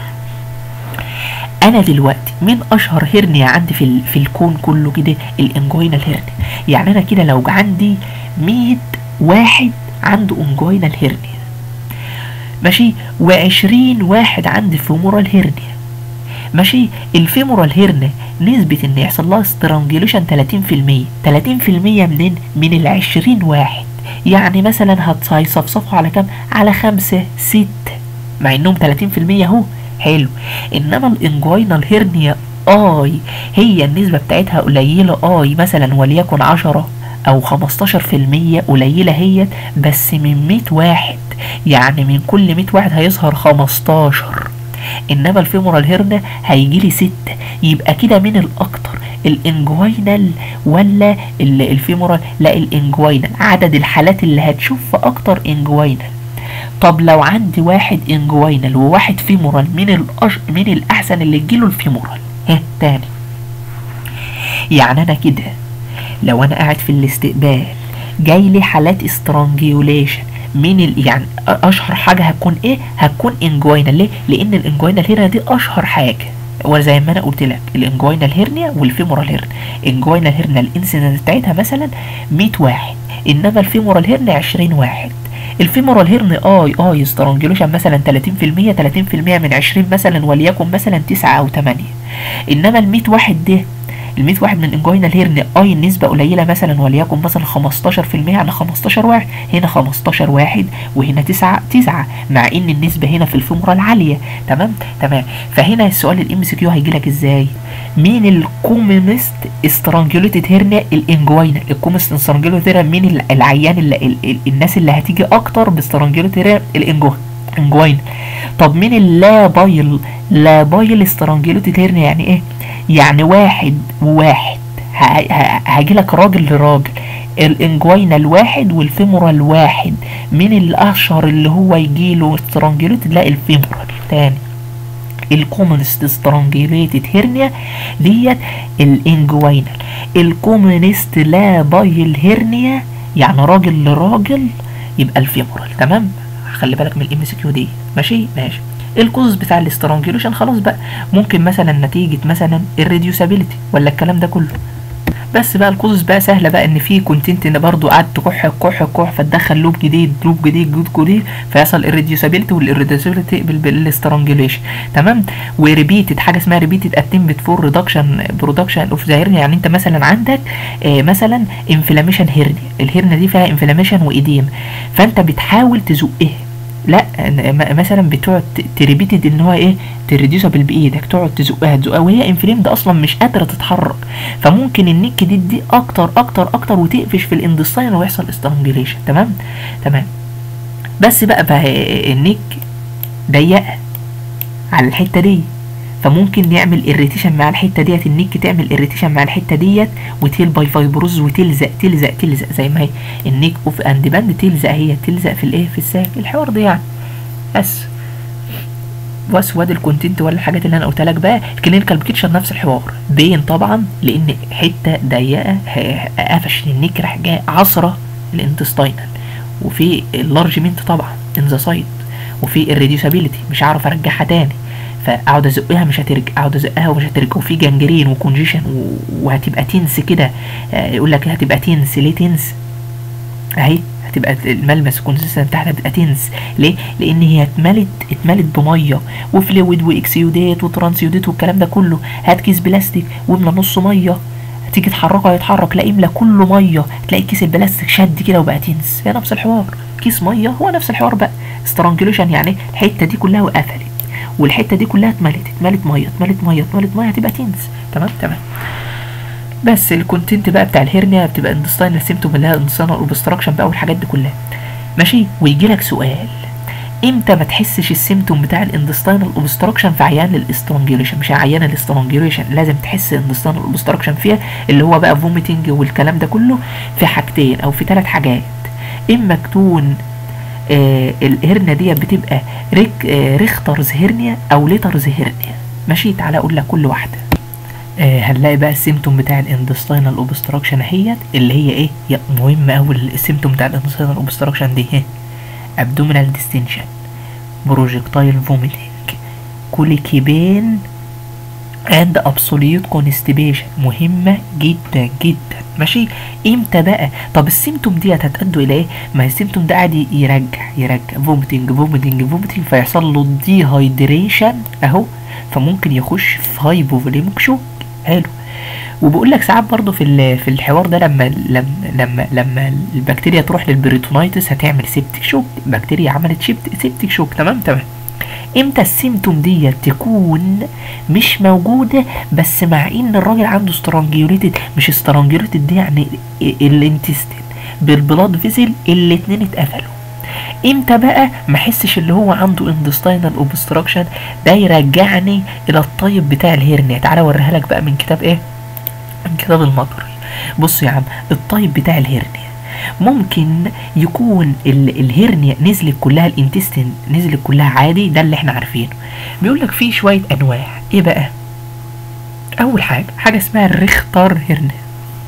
Speaker 1: انا دلوقتي مين اشهر هيرنيا عندي في ال- في الكون كله كده الانجوينال هيرنيا يعني انا كده لو عندي 100 واحد عنده انجوينال هيرنيا ماشي و20 واحد عندي فيمورال هيرنيا ماشي الفيمورال هيرنيا نسبة ان يحصل لها استرانجيوليشن 30% 30% منين من ال 20 واحد يعني مثلا هتصفصفوا على كام على خمسة ستة مع انهم 30% اهو حلو انما الانجوينال هيرنيا اي هي النسبة بتاعتها قليلة اي مثلا وليكن 10 او 15% قليلة هي بس من 100 واحد يعني من كل 100 واحد هيظهر 15 انما الفيمورال هيرنا هيجي لي ستة يبقى كده مين الاكتر الانجوينال ولا ال- الفيمورال لا الانجوينال عدد الحالات اللي هتشوف اكتر انجوينال طب لو عندي واحد انجوينال وواحد فيمورال مين الأش... مين الاحسن اللي تجيله الفيمورال ها تاني يعني انا كده لو انا قاعد في الاستقبال جاي لي حالات استرانجيوليشن مين ال... يعني أ- اشهر حاجه هتكون ايه هتكون انجوينال ليه لان الانجوينال هيرنيا دي اشهر حاجه وزي ما انا قلت لك الانجوينال هيرنيا والفيمورال هيرنيا انجوينال هيرنيا الانسيدنت بتاعتها مثلا 100 واحد انما الفيمورال هيرنيا 20 واحد الفيمورال هيرني اي اي استرانجيوليشن مثلا 30% 30% من 20 مثلا وليكن مثلا 9 او 8 انما ال 100 واحد ده ال 100 واحد من انجوينال هيرني اي النسبة قليلة مثلا وليكن مثلا 15% على 15 واحد هنا 15 واحد وهنا 9 9 مع ان النسبة هنا في الفيمورال عالية تمام تمام فهنا السؤال الام سي كيو هيجي لك ازاي مين الكومنست استرانجوليتد هيرنيا الانجوينال الكومنست استرانجوليتد هيرنيا مين ال- العيان اللي ال ال الناس اللي هتيجي اكتر باسترانجوليتد هيرنيا الانجوينال انجوين طب مين اللا بايل لا بايل استرانجوليتد هيرنيا يعني ايه يعني واحد وواحد هاجي لك راجل لراجل الانجوينال واحد والفيمورال واحد مين الاشهر اللي هو يجيله استرانجوليتد لا الفيمورال تاني الكومنست سترانجيليتد هيرنيا ديت الانجوينال الكومنست لا بايل هيرنيا يعني راجل لراجل يبقى الفيمورال تمام خلي بالك من الام سي كيو دي ماشي ماشي الكوز بتاع الاسترانجيوليشن خلاص بقى ممكن مثلا نتيجة مثلا الريديوسابيلتي ولا الكلام ده كله بس بقى الكوزز بقى سهله بقى ان في كونتنت ان برضو قعدت تكح كح كح فتدخل لوب جديد لوب جديد جديد جديد فيحصل الريديوسابيلتي والريديوسابيلتي بالاسترانجيوليشن تمام وريبيتد حاجه اسمها ريبيتد اتمبت فور ريدكشن برودكشن اوف ذا هيرنيا يعني انت مثلا عندك آه مثلا انفلاميشن هيرنيا الهيرنيا دي فيها انفلاميشن وايديم فانت بتحاول تزقها لا م- مثلا بتقعد تريبيتد ان هو ايه تريديوسابل بايدك تقعد تزقها تزقها وهي انفليمد اصلا مش قادره تتحرك فممكن النك دي دي اكتر اكتر اكتر وتقفش في الاندستاين ويحصل استرانجيليشن تمام تمام بس بقى بقى النك ضيقه على الحته دي فممكن نعمل اريتيشن مع الحته ديت النيك تعمل اريتيشن مع الحته ديت وتيل باي فايبروز وتلزق تلزق تلزق زي ما هي النيك اوف اند باند تلزق هي تلزق في الايه في الساك الحوار ده يعني بس بس واد الكونتنت ولا الحاجات اللي انا قلتها لك بقى الكلينيكال بيكتشر نفس الحوار بين طبعا لان حته ضيقه قفش النيك راح جاي عصره الانتستاينال وفي اللارجمنت طبعا ان ذا سايد وفي الريديوسابيلتي مش هعرف ارجعها تاني فاقعد ازقها مش هترجع اقعد ازقها ومش هترجع وفي جنجرين وكونجيشن وهتبقى تنس كده يقول لك هتبقى تنس ليه تنس اهي هتبقى الملمس الكونسيستنت بتاعتها بتبقى تنس ليه؟ لان هي اتملت اتملت بميه وفلويد واكسيودات وترانسيودات والكلام ده كله هات كيس بلاستيك واملى نص ميه تيجي تحركه هيتحرك لا املى كله ميه تلاقي كيس البلاستيك شد كده وبقى تنس هي نفس الحوار كيس ميه هو نفس الحوار بقى سترانجلوشن يعني الحته دي كلها وقفلت والحته دي كلها اتملت اتملت ميه اتملت ميه اتملت ميه هتبقى تنس تمام تمام بس الكونتنت بقى بتاع الهرنيا بتبقى اندستاينال سيمتوم اللي هي اندستاينال اوبستراكشن بقى والحاجات دي كلها ماشي ويجي لك سؤال امتى ما تحسش السيمتوم بتاع الاندستاينال اوبستراكشن في عيان الاسترانجيوليشن مش عيان الاسترانجيوليشن لازم تحس الاندستاينال اوبستراكشن فيها اللي هو بقى فوميتنج والكلام ده كله في حاجتين او في ثلاث حاجات اما تكون آه الهرنيا دي بتبقى ريك آه ريخترز هرنيا او ليترز هرنيا ماشي تعالى اقول لك كل واحده آه هنلاقي بقى السيمتوم بتاع الاندستاينال اوبستراكشن اهيت اللي هي ايه يا مهم قوي السيمتوم بتاع الاندستاينال اوبستراكشن دي ايه abdominal distension projectile vomiting كوليكيبين and absolute constipation مهمة جدا جدا ماشي امتى بقى طب السيمتوم ديت هتأدوا الى ايه ما السيمتوم ده قاعد يرجع يرجع فوميتنج فوميتنج فوميتنج فيحصل له ديهايدريشن اهو فممكن يخش في هايبوفوليميك شوك حلو وبقول لك ساعات برضه في في الحوار ده لما لما لما لما البكتيريا تروح للبريتونايتس هتعمل سيبتك شوك البكتيريا عملت سيبتك شوك تمام تمام امتى السيمتوم دي تكون مش موجودة بس مع ان الراجل عنده سترانجيوليتد مش سترانجيوليتد دي يعني الانتستين بالبلاد فيزل الاتنين اتقفلوا امتى بقى ما احسش اللي هو عنده اندستاينال اوبستراكشن ده يرجعني الى الطيب بتاع الهرنيا تعالى اوريها لك بقى من كتاب ايه من كتاب المجري بص يا عم الطيب بتاع الهرنيا ممكن يكون ال الهرنيا نزلت كلها الانتستين نزلت كلها عادي ده اللي احنا عارفينه بيقول لك في شويه انواع ايه بقى اول حاجه حاجه اسمها الريختر هرنيا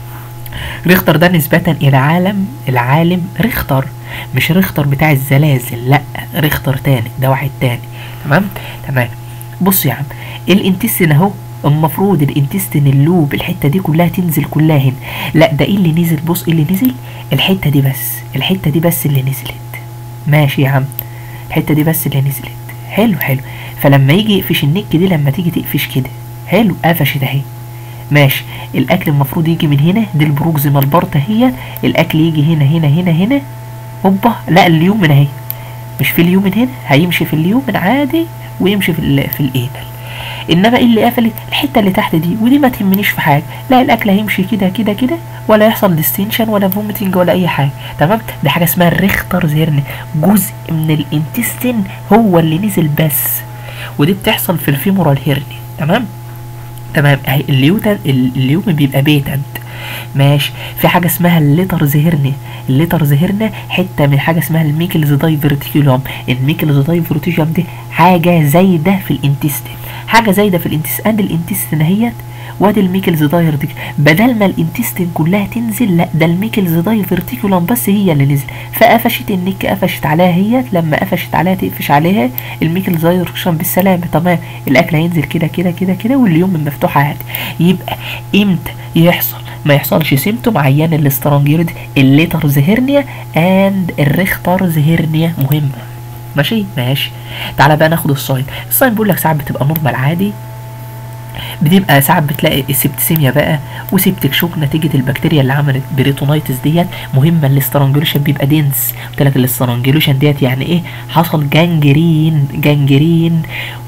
Speaker 1: ريختر ده نسبة إلى عالم العالم ريختر مش ريختر بتاع الزلازل لا ريختر تاني ده واحد تاني تمام تمام بص يا عم الانتستين اهو المفروض الانتستين اللوب الحته دي كلها تنزل كلها هنا لا ده ايه اللي نزل بص ايه اللي نزل الحته دي بس الحته دي بس اللي نزلت ماشي يا عم الحته دي بس اللي نزلت حلو حلو فلما يجي يقفش النك دي لما تيجي تقفش كده حلو قفشت اهي ماشي الاكل المفروض يجي من هنا دي البروكزيمال بارت اهي الاكل يجي هنا هنا هنا هنا اوبا لا اليومن اهي مش في اليومن هنا هيمشي في اليومن عادي ويمشي في ال في الايدل انما ايه اللي قفلت الحته اللي تحت دي ودي ما تهمنيش في حاجه لا الاكل هيمشي كده كده كده ولا يحصل ديستنشن ولا فوميتنج ولا اي حاجه تمام دي حاجه اسمها الريختر زيرن جزء من الانتستين هو اللي نزل بس ودي بتحصل في الفيمورال هيرني تمام تمام اهي اليوتن اليوم بيبقى بيتنت ماشي في حاجه اسمها الليتر زهرني الليتر زهرنة حته من حاجه اسمها الميكلز دايفرتيكولوم الميكلز دايفرتيكولوم دي حاجه زايده في الانتستين حاجه زايده في الانتستين ادي الانتستين اهيت وادي الميكلز دايفرتيك بدل ما الانتستين كلها تنزل لا ده الميكلز دايفرتيكولوم بس هي اللي نزل فقفشت النك قفشت عليها هي لما قفشت عليها تقفش عليها الميكلز دايفرتيكولوم بالسلامه تمام الاكل هينزل كده كده كده كده واليوم مفتوح عادي يبقى امتى يحصل ما يحصلش سيمتوم عيان الاسترانجيرد الليترز هيرنيا اند الريخترز هيرنيا مهمه ماشي ماشي تعالى بقى ناخد الساين الساين بيقول لك ساعات بتبقى نورمال عادي بتبقى ساعات بتلاقي السبتسيميا بقى وسبتك شوك نتيجة البكتيريا اللي عملت بريتونايتس ديت مهمة الاسترانجوليشن بيبقى دينس قلت لك الاسترانجوليشن ديت يعني ايه حصل جانجرين جانجرين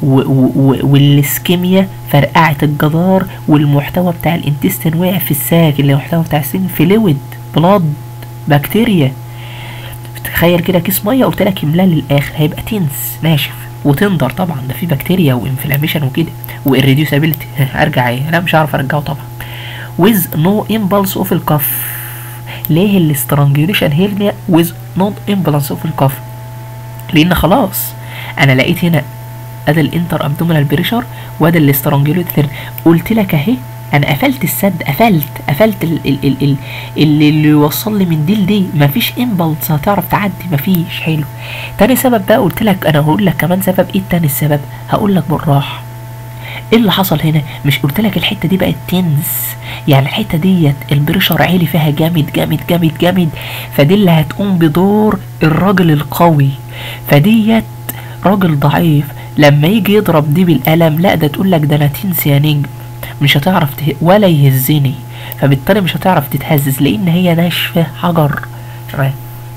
Speaker 1: والاسكيميا فرقعت الجدار والمحتوى بتاع الانتستين وقع في الساك اللي المحتوى بتاع السين فلويد بلاد بكتيريا تخيل كده كيس ميه قلت لك املاه للاخر هيبقى تنس ناشف وتندر طبعا ده في بكتيريا وانفلاميشن وكده والريديوسابيلتي ارجع ايه لا مش هعرف ارجعه طبعا with no impulse of الكف ليه الاسترانجيوليشن هيرنيا with no impulse of الكف لان خلاص انا لقيت هنا ادي الانتر ابدومينال بريشر وادي الاسترانجيوليتر قلت لك اهي انا قفلت السد قفلت قفلت ال ال ال ال اللي, اللي يوصل لي من دي لدي مفيش امبلس هتعرف تعدي مفيش حلو تاني سبب بقى قلت لك انا هقول لك كمان سبب ايه تاني السبب هقول لك بالراحه ايه اللي حصل هنا مش قلت لك الحته دي بقت تنس يعني الحته ديت البريشر عالي فيها جامد جامد جامد جامد فدي اللي هتقوم بدور الراجل القوي فديت راجل ضعيف لما يجي يضرب دي بالقلم لا ده تقول لك ده انا تنس يا نجم مش هتعرف ته... ولا يهزني فبالتالي مش هتعرف تتهزز لان هي ناشفه حجر تمام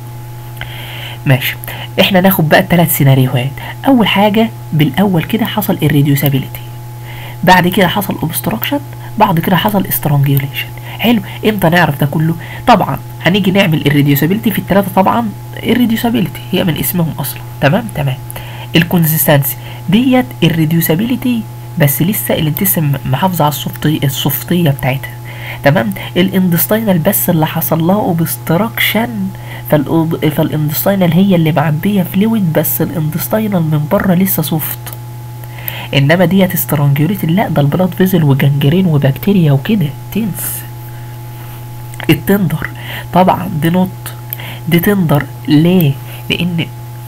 Speaker 1: ماشي احنا ناخد بقى الثلاث سيناريوهات اول حاجه بالاول كده حصل الريديوسابيلتي بعد كده حصل اوبستراكشن بعد كده حصل استرانجيوليشن حلو امتى نعرف ده كله طبعا هنيجي نعمل الريديوسابيلتي في الثلاثه طبعا الريديوسابيلتي هي من اسمهم اصلا تمام تمام الكونسيستنسي ديت الريديوسابيلتي بس لسه الانتسم محافظه على الصفتيه الصفتيه بتاعتها تمام الاندستاينال بس اللي حصل لها اوبستراكشن فالاندستاينال هي اللي معبيه فلويد بس الاندستاينال من بره لسه سوفت انما ديت استرانجيوليتي لا ده البلاد فيزل وجنجرين وبكتيريا وكده تنس التندر طبعا دي نوت دي تندر ليه لان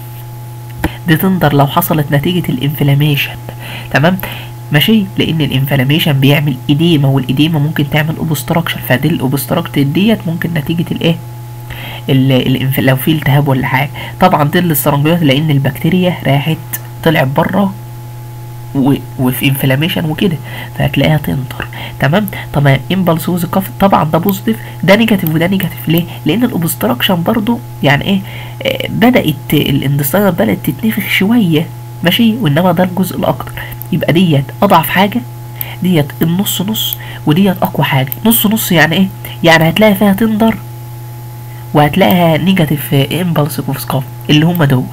Speaker 1: دي تندر لو حصلت نتيجة الانفلاميشن تمام ماشي لان الانفلاميشن بيعمل اديمة والاديمة ممكن تعمل اوبستراكشن فدي الاوبستراكت ديت ممكن نتيجة الايه الانف... لو في التهاب ولا حاجة طبعا دي الاسترانجيولات لان البكتيريا راحت طلعت بره و... وفي انفلاميشن وكده فهتلاقيها تنطر تمام تمام امبلس ووز كف طبعا ده بوزيتيف ده نيجاتيف وده نيجاتيف ليه لان الاوبستراكشن برضو يعني ايه آه بدات الاندستاينر بدات تتنفخ شويه ماشي وانما ده الجزء الاكتر يبقى ديت اضعف حاجه ديت النص نص وديت اقوى حاجه نص نص يعني ايه يعني هتلاقي فيها تندر وهتلاقيها نيجاتيف امبلس ووز اللي هم دول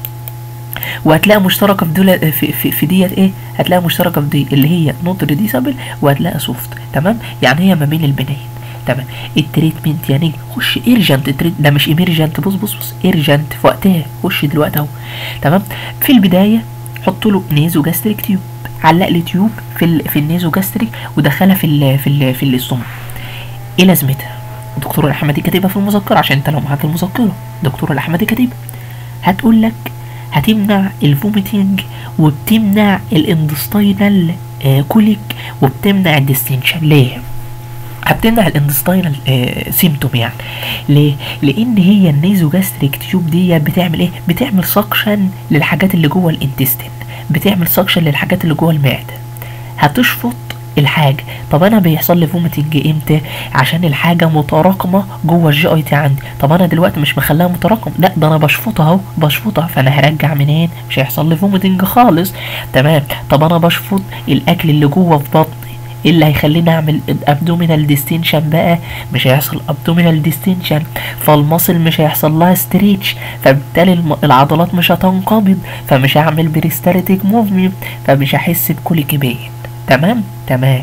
Speaker 1: وهتلاقي مشتركه في دول في, في, في ديت ايه هتلاقي مشتركه في دي اللي هي نوت ريديسابل وهتلاقي سوفت تمام يعني هي ما بين البنين تمام التريتمنت يعني خش ايرجنت تريت ده مش ايمرجنت بص بص بص ايرجنت في وقتها خش دلوقتي اهو تمام في البدايه حط له نيزو جاستريك تيوب علق لي تيوب في ال في النيزو جاستريك ودخلها في ال في ال في الاستومك ايه لازمتها الدكتور الاحمدي كاتبها في المذكره عشان انت لو معاك المذكره دكتور الاحمدي كاتبها هتقول لك هتمنع الفوميتنج وبتمنع الاندستاينال آه كوليك وبتمنع الديستنشن ليه هتمنع الاندستاينال آه سيمتوم يعني ليه لان هي النيزو جاستريك تيوب دي بتعمل ايه بتعمل سكشن للحاجات اللي جوه الانتستين بتعمل سكشن للحاجات اللي جوه المعده هتشفط الحاجه طب انا بيحصل لي فوميتنج امتى عشان الحاجه متراكمه جوه الجي اي تي عندي طب انا دلوقتي مش مخليها متراكم لا ده انا بشفطها اهو بشفطها فانا هرجع منين مش هيحصل لي فوميتنج خالص تمام طب انا بشفط الاكل اللي جوه في بطني ايه اللي هيخليني اعمل ابدومينال ديستنشن بقى مش هيحصل ابدومينال ديستنشن فالمصل مش هيحصل لها ستريتش فبالتالي العضلات مش هتنقبض فمش هعمل بريستاليتيك موفمنت فمش هحس بكوليك بين تمام تمام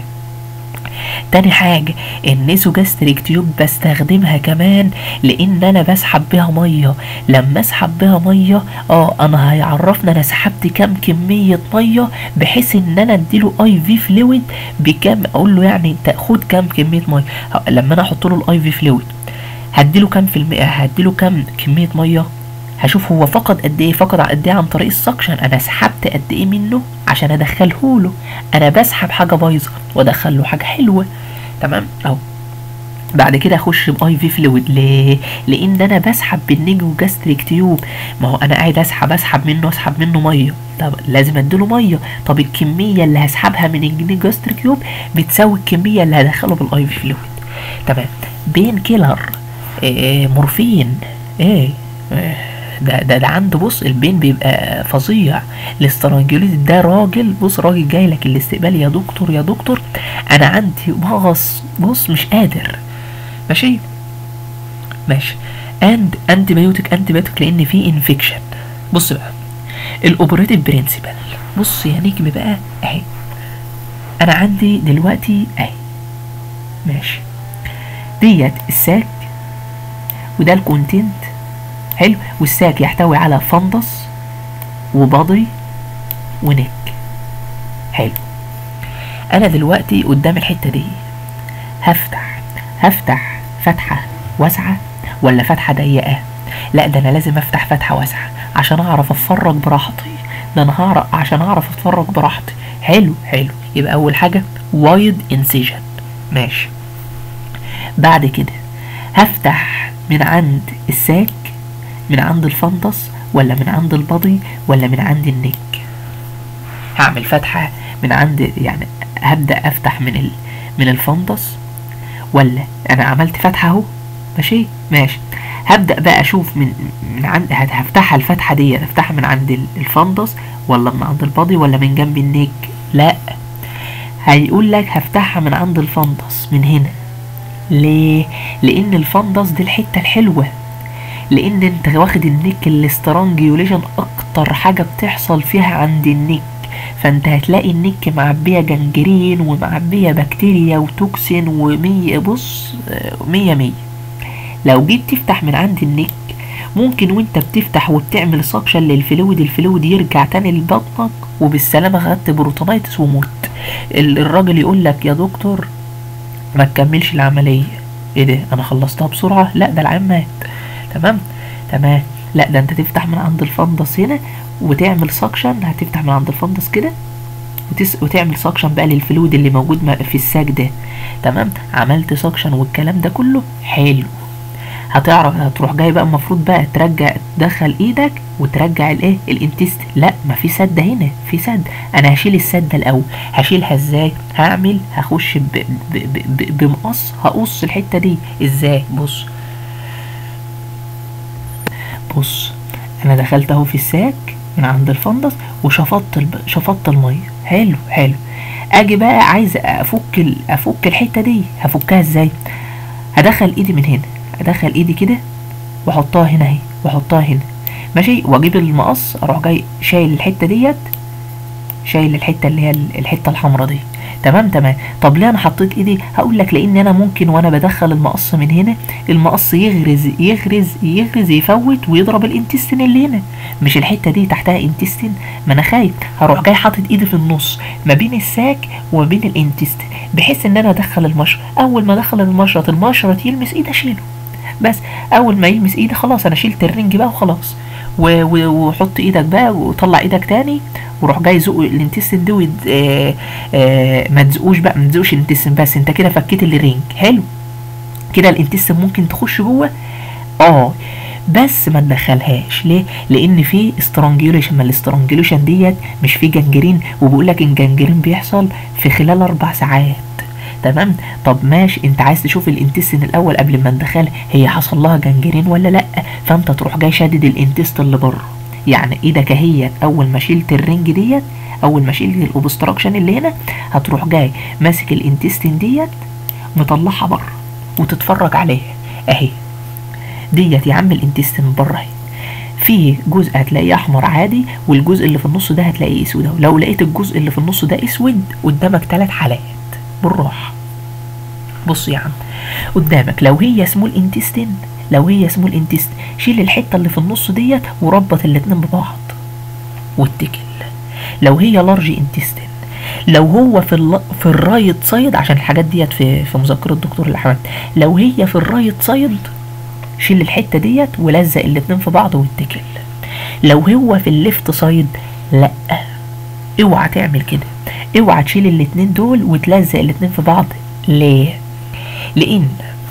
Speaker 1: تاني حاجة النيزوجاستريك تيوب بستخدمها كمان لان انا بسحب بيها مية لما اسحب بيها مية اه انا هيعرفنا انا سحبت كام كمية مية بحيث ان انا اديله اي في فلويد بكام اقول له يعني انت خد كام كمية مية لما انا احط له الاي في فلويد هديله كام في المية هديله كام كمية مية هشوف هو فقد قد ايه فقد قد ايه عن طريق السكشن انا سحبت قد ايه منه عشان ادخله له انا بسحب حاجه بايظه وادخل له حاجه حلوه تمام اهو بعد كده اخش باي في فلويد ليه لان انا بسحب بالنيجو جاستريك تيوب ما هو انا قاعد اسحب اسحب منه اسحب منه ميه طب لازم اديله ميه طب الكميه اللي هسحبها من النيجو جاستريك تيوب بتساوي الكميه اللي هدخله بالاي في فلويد تمام بين كيلر إيه مورفين ايه, إيه ده ده ده عنده بص البين بيبقى فظيع الاسترانجوليت ده راجل بص راجل جاي لك الاستقبال يا دكتور يا دكتور انا عندي مغص بص مش قادر ماشي ماشي اند انتي بايوتيك انتي بايوتيك لان في انفكشن بص بقى الاوبريتيف برنسبل بص يا نجم بقى اهي انا عندي دلوقتي اهي ماشي ديت الساك وده الكونتنت حلو والساك يحتوي على فندس وبادي ونك حلو انا دلوقتي قدام الحته دي هفتح هفتح فتحه واسعه ولا فتحه ضيقه لا ده انا لازم افتح فتحه واسعه عشان اعرف اتفرج براحتي ده انا هعرف عشان اعرف اتفرج براحتي حلو حلو يبقى اول حاجه وايد انسيجن ماشي بعد كده هفتح من عند الساك من عند الفندس ولا من عند البادي ولا من عند النك هعمل فتحة من عند يعني هبدأ أفتح من ال من الفندس ولا أنا عملت فتحة أهو ماشي ماشي هبدأ بقى أشوف من من عند هفتحها الفتحة دي هفتحها من عند الفندس ولا من عند البادي ولا من جنب النك لا هيقول لك هفتحها من عند الفندس من هنا ليه لان الفندس دي الحته الحلوه لان انت واخد النك الاسترانجيوليشن اكتر حاجه بتحصل فيها عند النك فانت هتلاقي النك معبيه جنجرين ومعبيه بكتيريا وتوكسين ومية بص مية مية لو جيت تفتح من عند النك ممكن وانت بتفتح وبتعمل سكشن للفلويد الفلويد يرجع تاني لبطنك وبالسلامة خدت بروتونيتس وموت الراجل يقول لك يا دكتور ما تكملش العملية ايه ده انا خلصتها بسرعة لا ده العيان مات تمام تمام لا ده انت تفتح من عند الفندس هنا وتعمل سكشن هتفتح من عند الفندس كده وتس... وتعمل سكشن بقى للفلويد اللي موجود في الساك ده تمام عملت سكشن والكلام ده كله حلو هتعرف هتروح جاي بقى المفروض بقى ترجع تدخل ايدك وترجع الايه الانتست لا ما في سد هنا في سد انا هشيل السده الاول هشيلها ازاي هعمل هخش ب... ب... ب... بمقص هقص الحته دي ازاي بص بص انا دخلت اهو في الساك من عند الفندس وشفطت الب... شفطت الميه حلو حلو اجي بقى عايز افك ال... افك الحته دي هفكها ازاي هدخل ايدي من هنا ادخل ايدي كده واحطها هنا اهي واحطها هنا ماشي واجيب المقص اروح جاي شايل الحته ديت شايل الحته اللي هي الحته الحمراء دي تمام تمام طب ليه انا حطيت ايدي هقول لك لان انا ممكن وانا بدخل المقص من هنا المقص يغرز يغرز يغرز يفوت ويضرب الانتستين اللي هنا مش الحته دي تحتها انتستين ما انا خايف هروح جاي حاطط ايدي في النص ما بين الساك وما بين الانتستين بحيث ان انا ادخل المشرط اول ما ادخل المشرط المشرط يلمس ايدي اشيله بس اول ما يلمس ايدي خلاص انا شلت الرنج بقى وخلاص وحط ايدك بقى وطلع ايدك تاني وروح جاي زق الانتستين دي ود... آه آه ما تزقوش بقى ما تزقوش الانتستين بس انت كده فكيت الرنج حلو كده الانتستين ممكن تخش جوه اه بس ما تدخلهاش ليه لان في استرانجيوليشن ما الاسترانجيوليشن ديت مش في جنجرين وبيقول لك الجنجرين بيحصل في خلال اربع ساعات تمام طب ماشي انت عايز تشوف الانتستين الاول قبل ما ندخلها هي حصل لها جنجرين ولا لا فانت تروح جاي شادد الانتست اللي بره يعني ايدك اهيت اول ما شلت الرنج ديت اول ما شلت الاوبستراكشن اللي هنا هتروح جاي ماسك الانتستين ديت مطلعها بره وتتفرج عليها اهي ديت يا عم الانتستين بره اهي في جزء هتلاقيه احمر عادي والجزء اللي في النص ده هتلاقيه اسود لو لقيت الجزء اللي في النص ده اسود قدامك ثلاث حالات بالراحه بص يا عم قدامك لو هي سمول انتستين لو هي سمول انتست شيل الحته اللي في النص ديت وربط الاتنين ببعض واتكل لو هي لارج انتستين لو هو في ال... في الرايت سايد عشان الحاجات ديت في في مذكره الدكتور الاحمد لو هي في الرايت سايد شيل الحته ديت ولزق الاتنين في بعض واتكل لو هو في الليفت سايد لا اوعى تعمل كده اوعى تشيل الاتنين دول وتلزق الاتنين في بعض ليه لان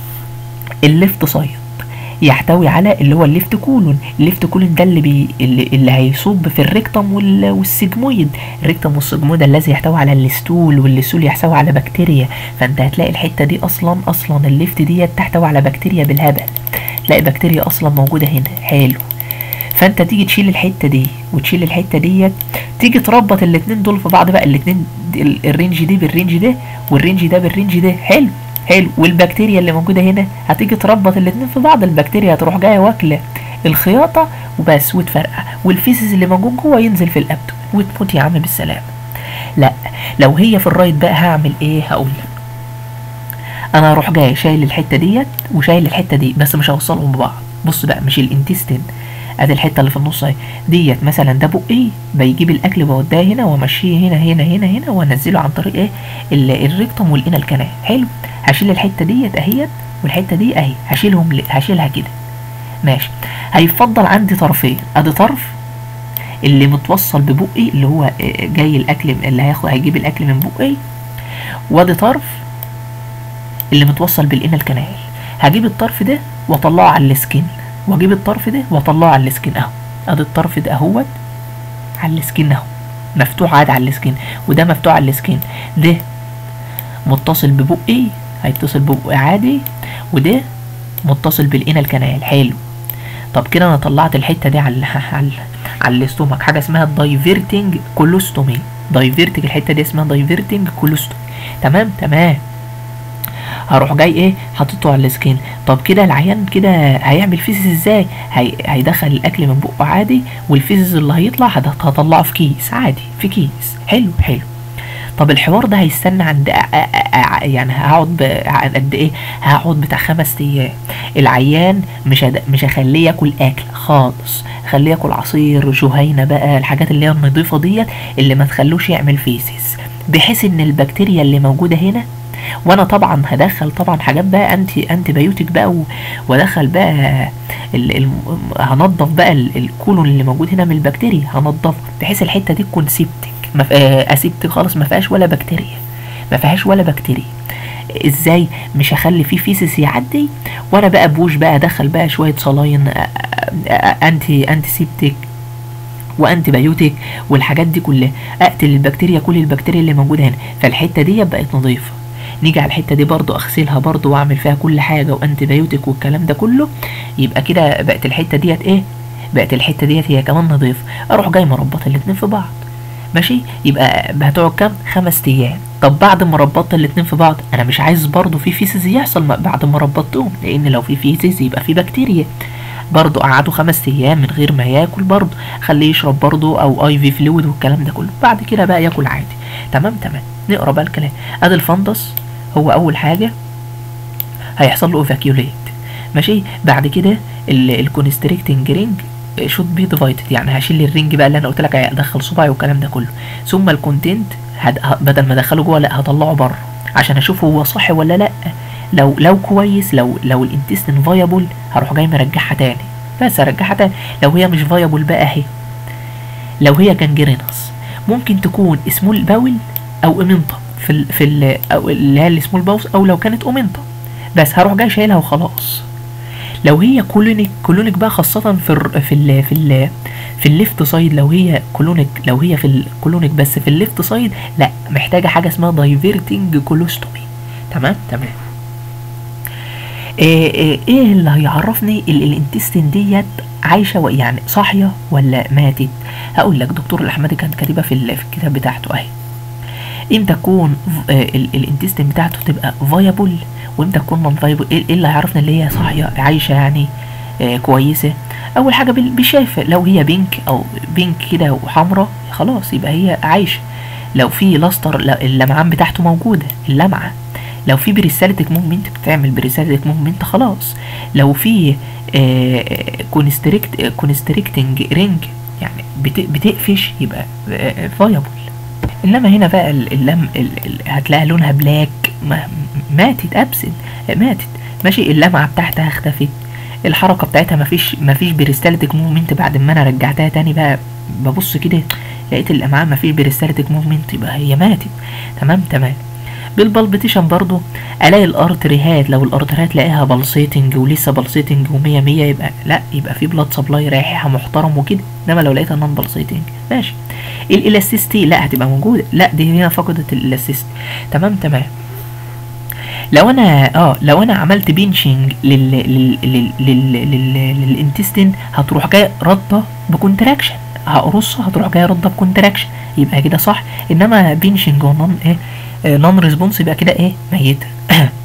Speaker 1: الليفت سايد يحتوي على اللي هو الليفت كولون الليفت كولون ده اللي بي اللي, اللي هيصب في الريكتم وال... والسجمويد الريكتم والسجمويد الذي يحتوي على الستول والستول يحتوي على بكتيريا فانت هتلاقي الحته دي اصلا اصلا الليفت دي تحتوي على بكتيريا بالهبل تلاقي بكتيريا اصلا موجوده هنا حلو فانت تيجي تشيل الحته دي وتشيل الحته ديت تيجي تربط الاتنين دول في بعض بقى الاتنين الرينج دي بالرينج ده والرينج ده بالرينج ده حلو حلو والبكتيريا اللي موجوده هنا هتيجي تربط الاتنين في بعض البكتيريا هتروح جايه واكله الخياطه وبس وتفرقع والفيسز اللي موجود جوه ينزل في الابدو وتموت يا عم بالسلامه لا لو هي في الرايت بقى هعمل ايه هقول لك انا هروح جاي شايل الحته ديت وشايل الحته دي بس مش هوصلهم ببعض بص بقى مش الانتستين ادي الحته اللي في النص اهي ديت مثلا ده بقي بيجيب الاكل بوداه هنا وامشيه هنا هنا هنا هنا وانزله عن طريق ايه ال- الريكتوم والانال كانال حلو هشيل الحته ديت اهيت والحته دي اهي هشيلهم ل- هشيلها كده ماشي هيفضل عندي طرفين ادي طرف اللي متوصل ببقي اللي هو آه، جاي الاكل اللي هياخد هيجيب الاكل من بقي وادي طرف اللي متوصل بالانال كانال هجيب الطرف ده واطلعه على السكين واجيب الطرف ده واطلعه على السكين اهو ادي الطرف ده اهوت على السكين اهو مفتوح عادي على السكين وده مفتوح على السكين ده متصل ببقي هيتصل ببقي عادي وده متصل بالانال كانال حلو طب كده انا طلعت الحته دي على على على الاستومك حاجه اسمها دايفيرتنج كولوستومي دايفيرتنج الحته دي اسمها دايفيرتنج كولوستومي تمام تمام هروح جاي ايه حاططه على السكين طب كده العيان كده هيعمل فيزز ازاي هي... هيدخل الاكل من بقه عادي والفيزز اللي هيطلع هت- هطلعه في كيس عادي في كيس حلو حلو طب الحوار ده هيستنى عند أ- أ- أ- يعني هقعد ب- قد ايه هقعد بتاع خمس ايام العيان مش هد... مش هخليه ياكل اكل خالص خليه ياكل عصير جهينه بقى الحاجات اللي هي النظيفه ديت اللي ما تخلوش يعمل فيسز بحيث ان البكتيريا اللي موجوده هنا وانا طبعا هدخل طبعا حاجات بقى انتي انتي بايوتيك بقى و- وادخل بقى ال ال هنضف بقى ال- الكولون اللي موجود هنا من البكتيريا هنضفه بحيث الحته دي تكون سيبتك ما ف- آه، اسيبتك خالص ما فيهاش ولا بكتيريا ما فيهاش ولا بكتيريا ازاي مش هخلي فيه فيسس يعدي وانا بقى بوش بقى ادخل بقى شويه صلاين آه، آه، آه، انتي انتي سيبتك وانتي بايوتيك والحاجات دي كلها اقتل البكتيريا كل البكتيريا اللي موجوده هنا فالحته دي بقت نظيفه نيجي على الحته دي برضو اغسلها برضو واعمل فيها كل حاجه وانتي بايوتيك والكلام ده كله يبقى كده بقت الحته ديت ايه بقت الحته ديت هي كمان نظيفه اروح جاي مربط الاتنين في بعض ماشي يبقى هتقعد كام خمس ايام طب بعد ما ربطت الاتنين في بعض انا مش عايز برضو في فيسز يحصل ما- بعد ما ربطتهم لان لو في فيسز يبقى في بكتيريا برضو قعدوا خمس ايام من غير ما ياكل برضو خليه يشرب برضو او اي في فلويد والكلام ده كله بعد كده بقى ياكل عادي تمام تمام نقرا بقى الكلام ادي الفندس هو اول حاجه هيحصل له ايفاكيوليت ماشي بعد كده الكونستريكتنج رينج شوت بي ديفايدد يعني هشيل الرينج بقى اللي انا قلت لك هدخل صباعي والكلام ده كله ثم الكونتنت هد... ه- بدل ما ادخله جوه لا هطلعه بره عشان اشوف هو صح ولا لا لو لو كويس لو لو الانتستين فايبل هروح جاي مرجعها تاني بس ارجعها تاني لو هي مش فايبل بقى اهي لو هي جانجرينس ممكن تكون سمول باول او امنطه في ال في ال او اللي هي السمول باوس او لو كانت اومنطه بس هروح جاي شايلها وخلاص لو هي كولونيك كولونيك بقى خاصة في ال في ال في ال في الليفت سايد لو هي كولونيك لو هي في الكولونيك بس في الليفت سايد لا محتاجة حاجة اسمها دايفيرتنج كولوستومي تمام تمام ايه, إيه, ايه اللي هيعرفني ال- الانتستين ديت عايشة و- يعني صاحية ولا ماتت هقول لك دكتور الاحمدي كانت كاتبة في, ال- في الكتاب بتاعته اهي امتى تكون ف- آه، ال- الانتستين بتاعته تبقى فايبل وامتى تكون نون فايبل ايه إيه اللي هيعرفنا اللي هي صاحيه عايشه يعني آه كويسه اول حاجه بال- بالشايفه لو هي بينك او بينك كده وحمراء خلاص يبقى هي عايشه لو في لاستر لا- اللمعان بتاعته موجوده اللمعه لو في بريسالتك موفمنت بتعمل بريسالتك موفمنت خلاص لو في كونستريكت كونستريكتنج رينج يعني بت- بتقفش يبقى فايبل انما هنا بقى ال- اللم ال- ال- هتلاقي لونها بلاك ما- ماتت ابسد ماتت ماشي اللمعه بتاعتها اختفت الحركه بتاعتها مفيش مفيش بريستالتيك موفمنت بعد ما انا رجعتها تاني بقى ببص كده لقيت الامعاء مفيش بريستالتيك موفمنت يبقى هي ماتت تمام تمام بالبلبتيشن برضو الاقي الارتريهات لو الارتريهات لاقيها بلسيتنج ولسه بلسيتنج ومية مية يبقى لا يبقى في بلاد سبلاي رايحها محترم وكده انما لو لقيتها نون بلسيتنج ماشي الالاستيستي لا هتبقى موجوده لا دي هنا فقدت الالاستيستي تمام تمام لو انا اه لو انا عملت بينشنج لل لل لل لل لل للانتستين هتروح جاي رده بكونتراكشن هقرصها هتروح جايه رده بكونتراكشن يبقى كده صح انما بينشنج ونون ايه نون ريسبونس يبقى كده ايه ميته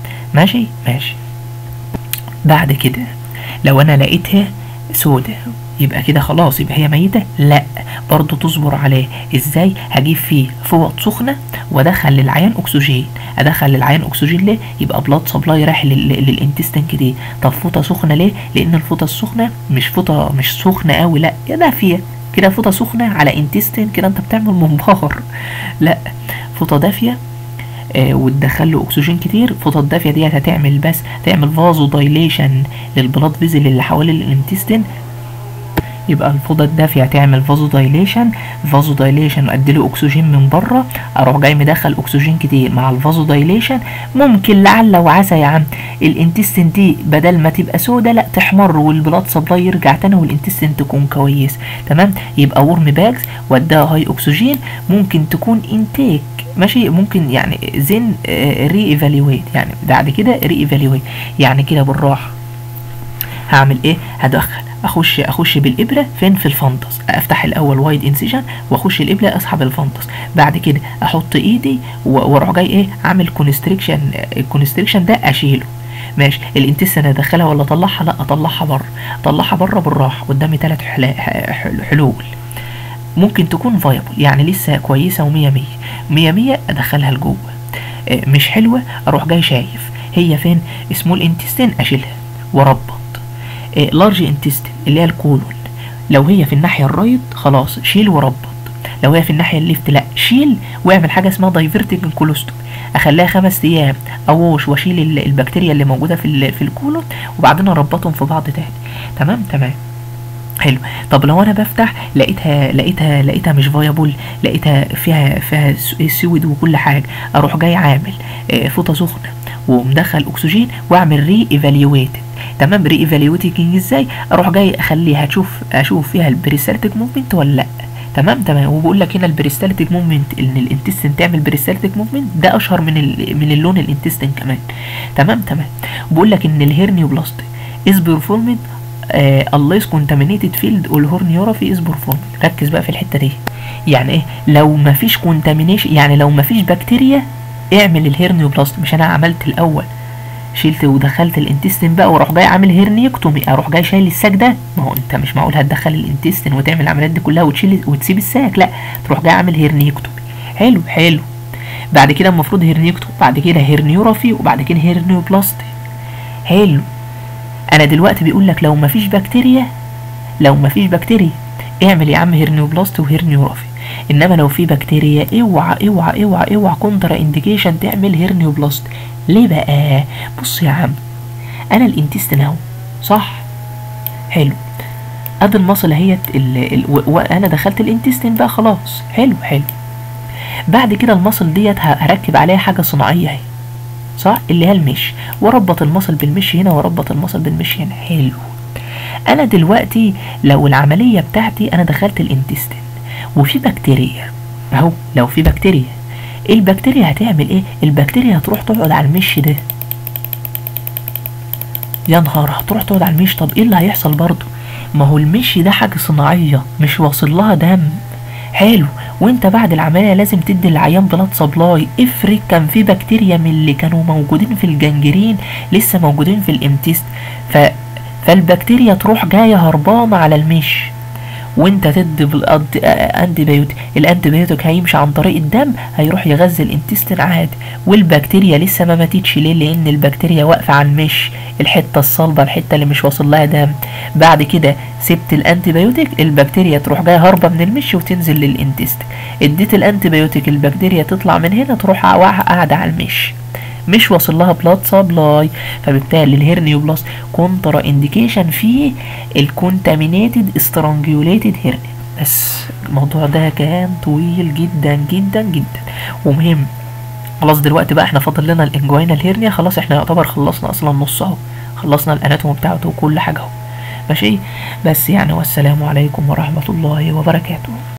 Speaker 1: ماشي ماشي بعد كده لو انا لقيتها سودة يبقى كده خلاص يبقى هي ميتة لا برضو تصبر عليه ازاي هجيب فيه فوط سخنة وادخل للعيان اكسجين ادخل للعيان اكسجين ليه يبقى بلاد سبلاي رايح للانتستين كده طب فوطة سخنة ليه لان الفوطة السخنة مش فوطة مش سخنة قوي لا يا دافية كده فوطة سخنة على انتستين كده انت بتعمل منبهر لا فوطة دافية آه وتدخل له اكسجين كتير الفوطه الدافيه ديت هتعمل بس تعمل فازو دايليشن للبلاد فيزل اللي حوالين الانتستين يبقى الفوضى الدافية هتعمل فازو دايليشن فازو دايليشن واديله اكسجين من بره اروح جاي مدخل اكسجين كتير مع الفازو دايليشن ممكن لعل وعسى يا عم الانتستين دي بدل ما تبقى سودة لا تحمر والبلاد سبلاي يرجع تاني والانتستين تكون كويس تمام يبقى ورم باجز واداها هاي اكسجين ممكن تكون انتيك ماشي ممكن يعني زين ري ايفالويت يعني بعد كده ري ايفالويت يعني كده بالراحه هعمل ايه هدخل اخش اخش بالابره فين في الفندس افتح الاول وايد انسيجن واخش الابره اسحب الفندس بعد كده احط ايدي واروح جاي ايه اعمل كونستريكشن الكونستريكشن ده اشيله ماشي الانتستين ادخلها ولا اطلعها لا اطلعها بره اطلعها بره بالراحه قدامي ثلاث حلول ممكن تكون فايبل يعني لسه كويسه ومية مية مية مية ادخلها لجوه مش حلوه اروح جاي شايف هي فين اسمه الانتستين اشيلها واربط لارج انتستين اللي هي الكولون لو هي في الناحيه الرايت خلاص شيل وربط لو هي في الناحيه الليفت لا شيل واعمل حاجه اسمها دايفرتنج كولوستوم اخليها خمس ايام اوش واشيل البكتيريا اللي موجوده في في الكولون وبعدين اربطهم في بعض تاني تمام تمام حلو طب لو انا بفتح لقيتها لقيتها لقيتها مش فايبل لقيتها فيها فيها سود وكل حاجه اروح جاي عامل فوطه سخنه ومدخل اكسجين واعمل ري ايفالويتد تمام ري ايفالويتنج ازاي اروح جاي اخليها تشوف اشوف فيها البريستالتيك موفمنت ولا لا تمام تمام وبقول لك هنا البريستالتيك موفمنت ان الانتستين تعمل بريستالتيك موفمنت ده اشهر من ال من اللون الانتستين كمان تمام تمام بقول لك ان الهيرنيوبلاستي از بيرفورمد الله كونتامينيتد فيلد والهورنيورافي از بيرفورمد ركز بقى في الحته دي يعني ايه لو ما فيش كونتامينيشن يعني لو ما فيش بكتيريا اعمل الهيرنيوبلاست مش انا عملت الاول شلت ودخلت الانتستين بقى واروح جاي عامل هيرنيكتومي اروح جاي شايل الساك ده ما هو انت مش معقول هتدخل الانتستين وتعمل العمليات دي كلها وتشيل وتسيب الساك لا تروح جاي عامل هيرنيكتومي حلو حلو بعد كده المفروض هيرنيكتومي بعد كده هيرنيورافي وبعد كده هيرنيوبلاستي حلو انا دلوقتي بيقول لك لو مفيش بكتيريا لو مفيش بكتيريا اعمل يا عم هيرنيوبلاست وهيرنيورافي انما لو في بكتيريا اوعى اوعى اوعى اوعى كونترا انديكيشن تعمل هيرنيوبلاست ليه بقى بص يا عم انا الانتستين اهو صح حلو ادي المصل اهيت وانا دخلت الانتستين بقى خلاص حلو حلو بعد كده المصل ديت هركب عليها حاجه صناعيه اهي صح اللي هي المش واربط المصل بالمش هنا واربط المصل بالمش هنا حلو انا دلوقتي لو العمليه بتاعتي انا دخلت الانتستين وفي بكتيريا اهو لو في بكتيريا البكتيريا هتعمل ايه البكتيريا هتروح تقعد على المش ده يا نهار هتروح تقعد على المش طب ايه اللي هيحصل برضه ما هو المش ده حاجه صناعيه مش واصل لها دم حلو وانت بعد العمليه لازم تدي العيان بلاد سبلاي افرض كان في بكتيريا من اللي كانوا موجودين في الجنجرين لسه موجودين في الامتيست ف فالبكتيريا تروح جايه هربانه على المش وانت تدي انتي بيوتيك الانتي بيوتيك هيمشي عن طريق الدم هيروح يغذي الانتستين عادي والبكتيريا لسه ما ماتتش ليه لان البكتيريا واقفه على المش الحته الصلبه الحته اللي مش واصل لها دم بعد كده سبت الانتي بيوتيك البكتيريا تروح جايه هاربه من المش وتنزل للانتستين اديت الانتي بيوتيك البكتيريا تطلع من هنا تروح قاعده على المش مش واصل لها بلاد سبلاي فبالتالي الهيرنيوبلاست كونترا انديكيشن فيه الكونتامينيتد استرانجيوليتد هيرنيا بس الموضوع ده كان طويل جدا جدا جدا ومهم خلاص دلوقتي بقى احنا فاضل لنا الانجوينا الهيرنيا خلاص احنا يعتبر خلصنا اصلا نص اهو خلصنا الاناتومي بتاعته وكل حاجه اهو ماشي بس يعني والسلام عليكم ورحمه الله وبركاته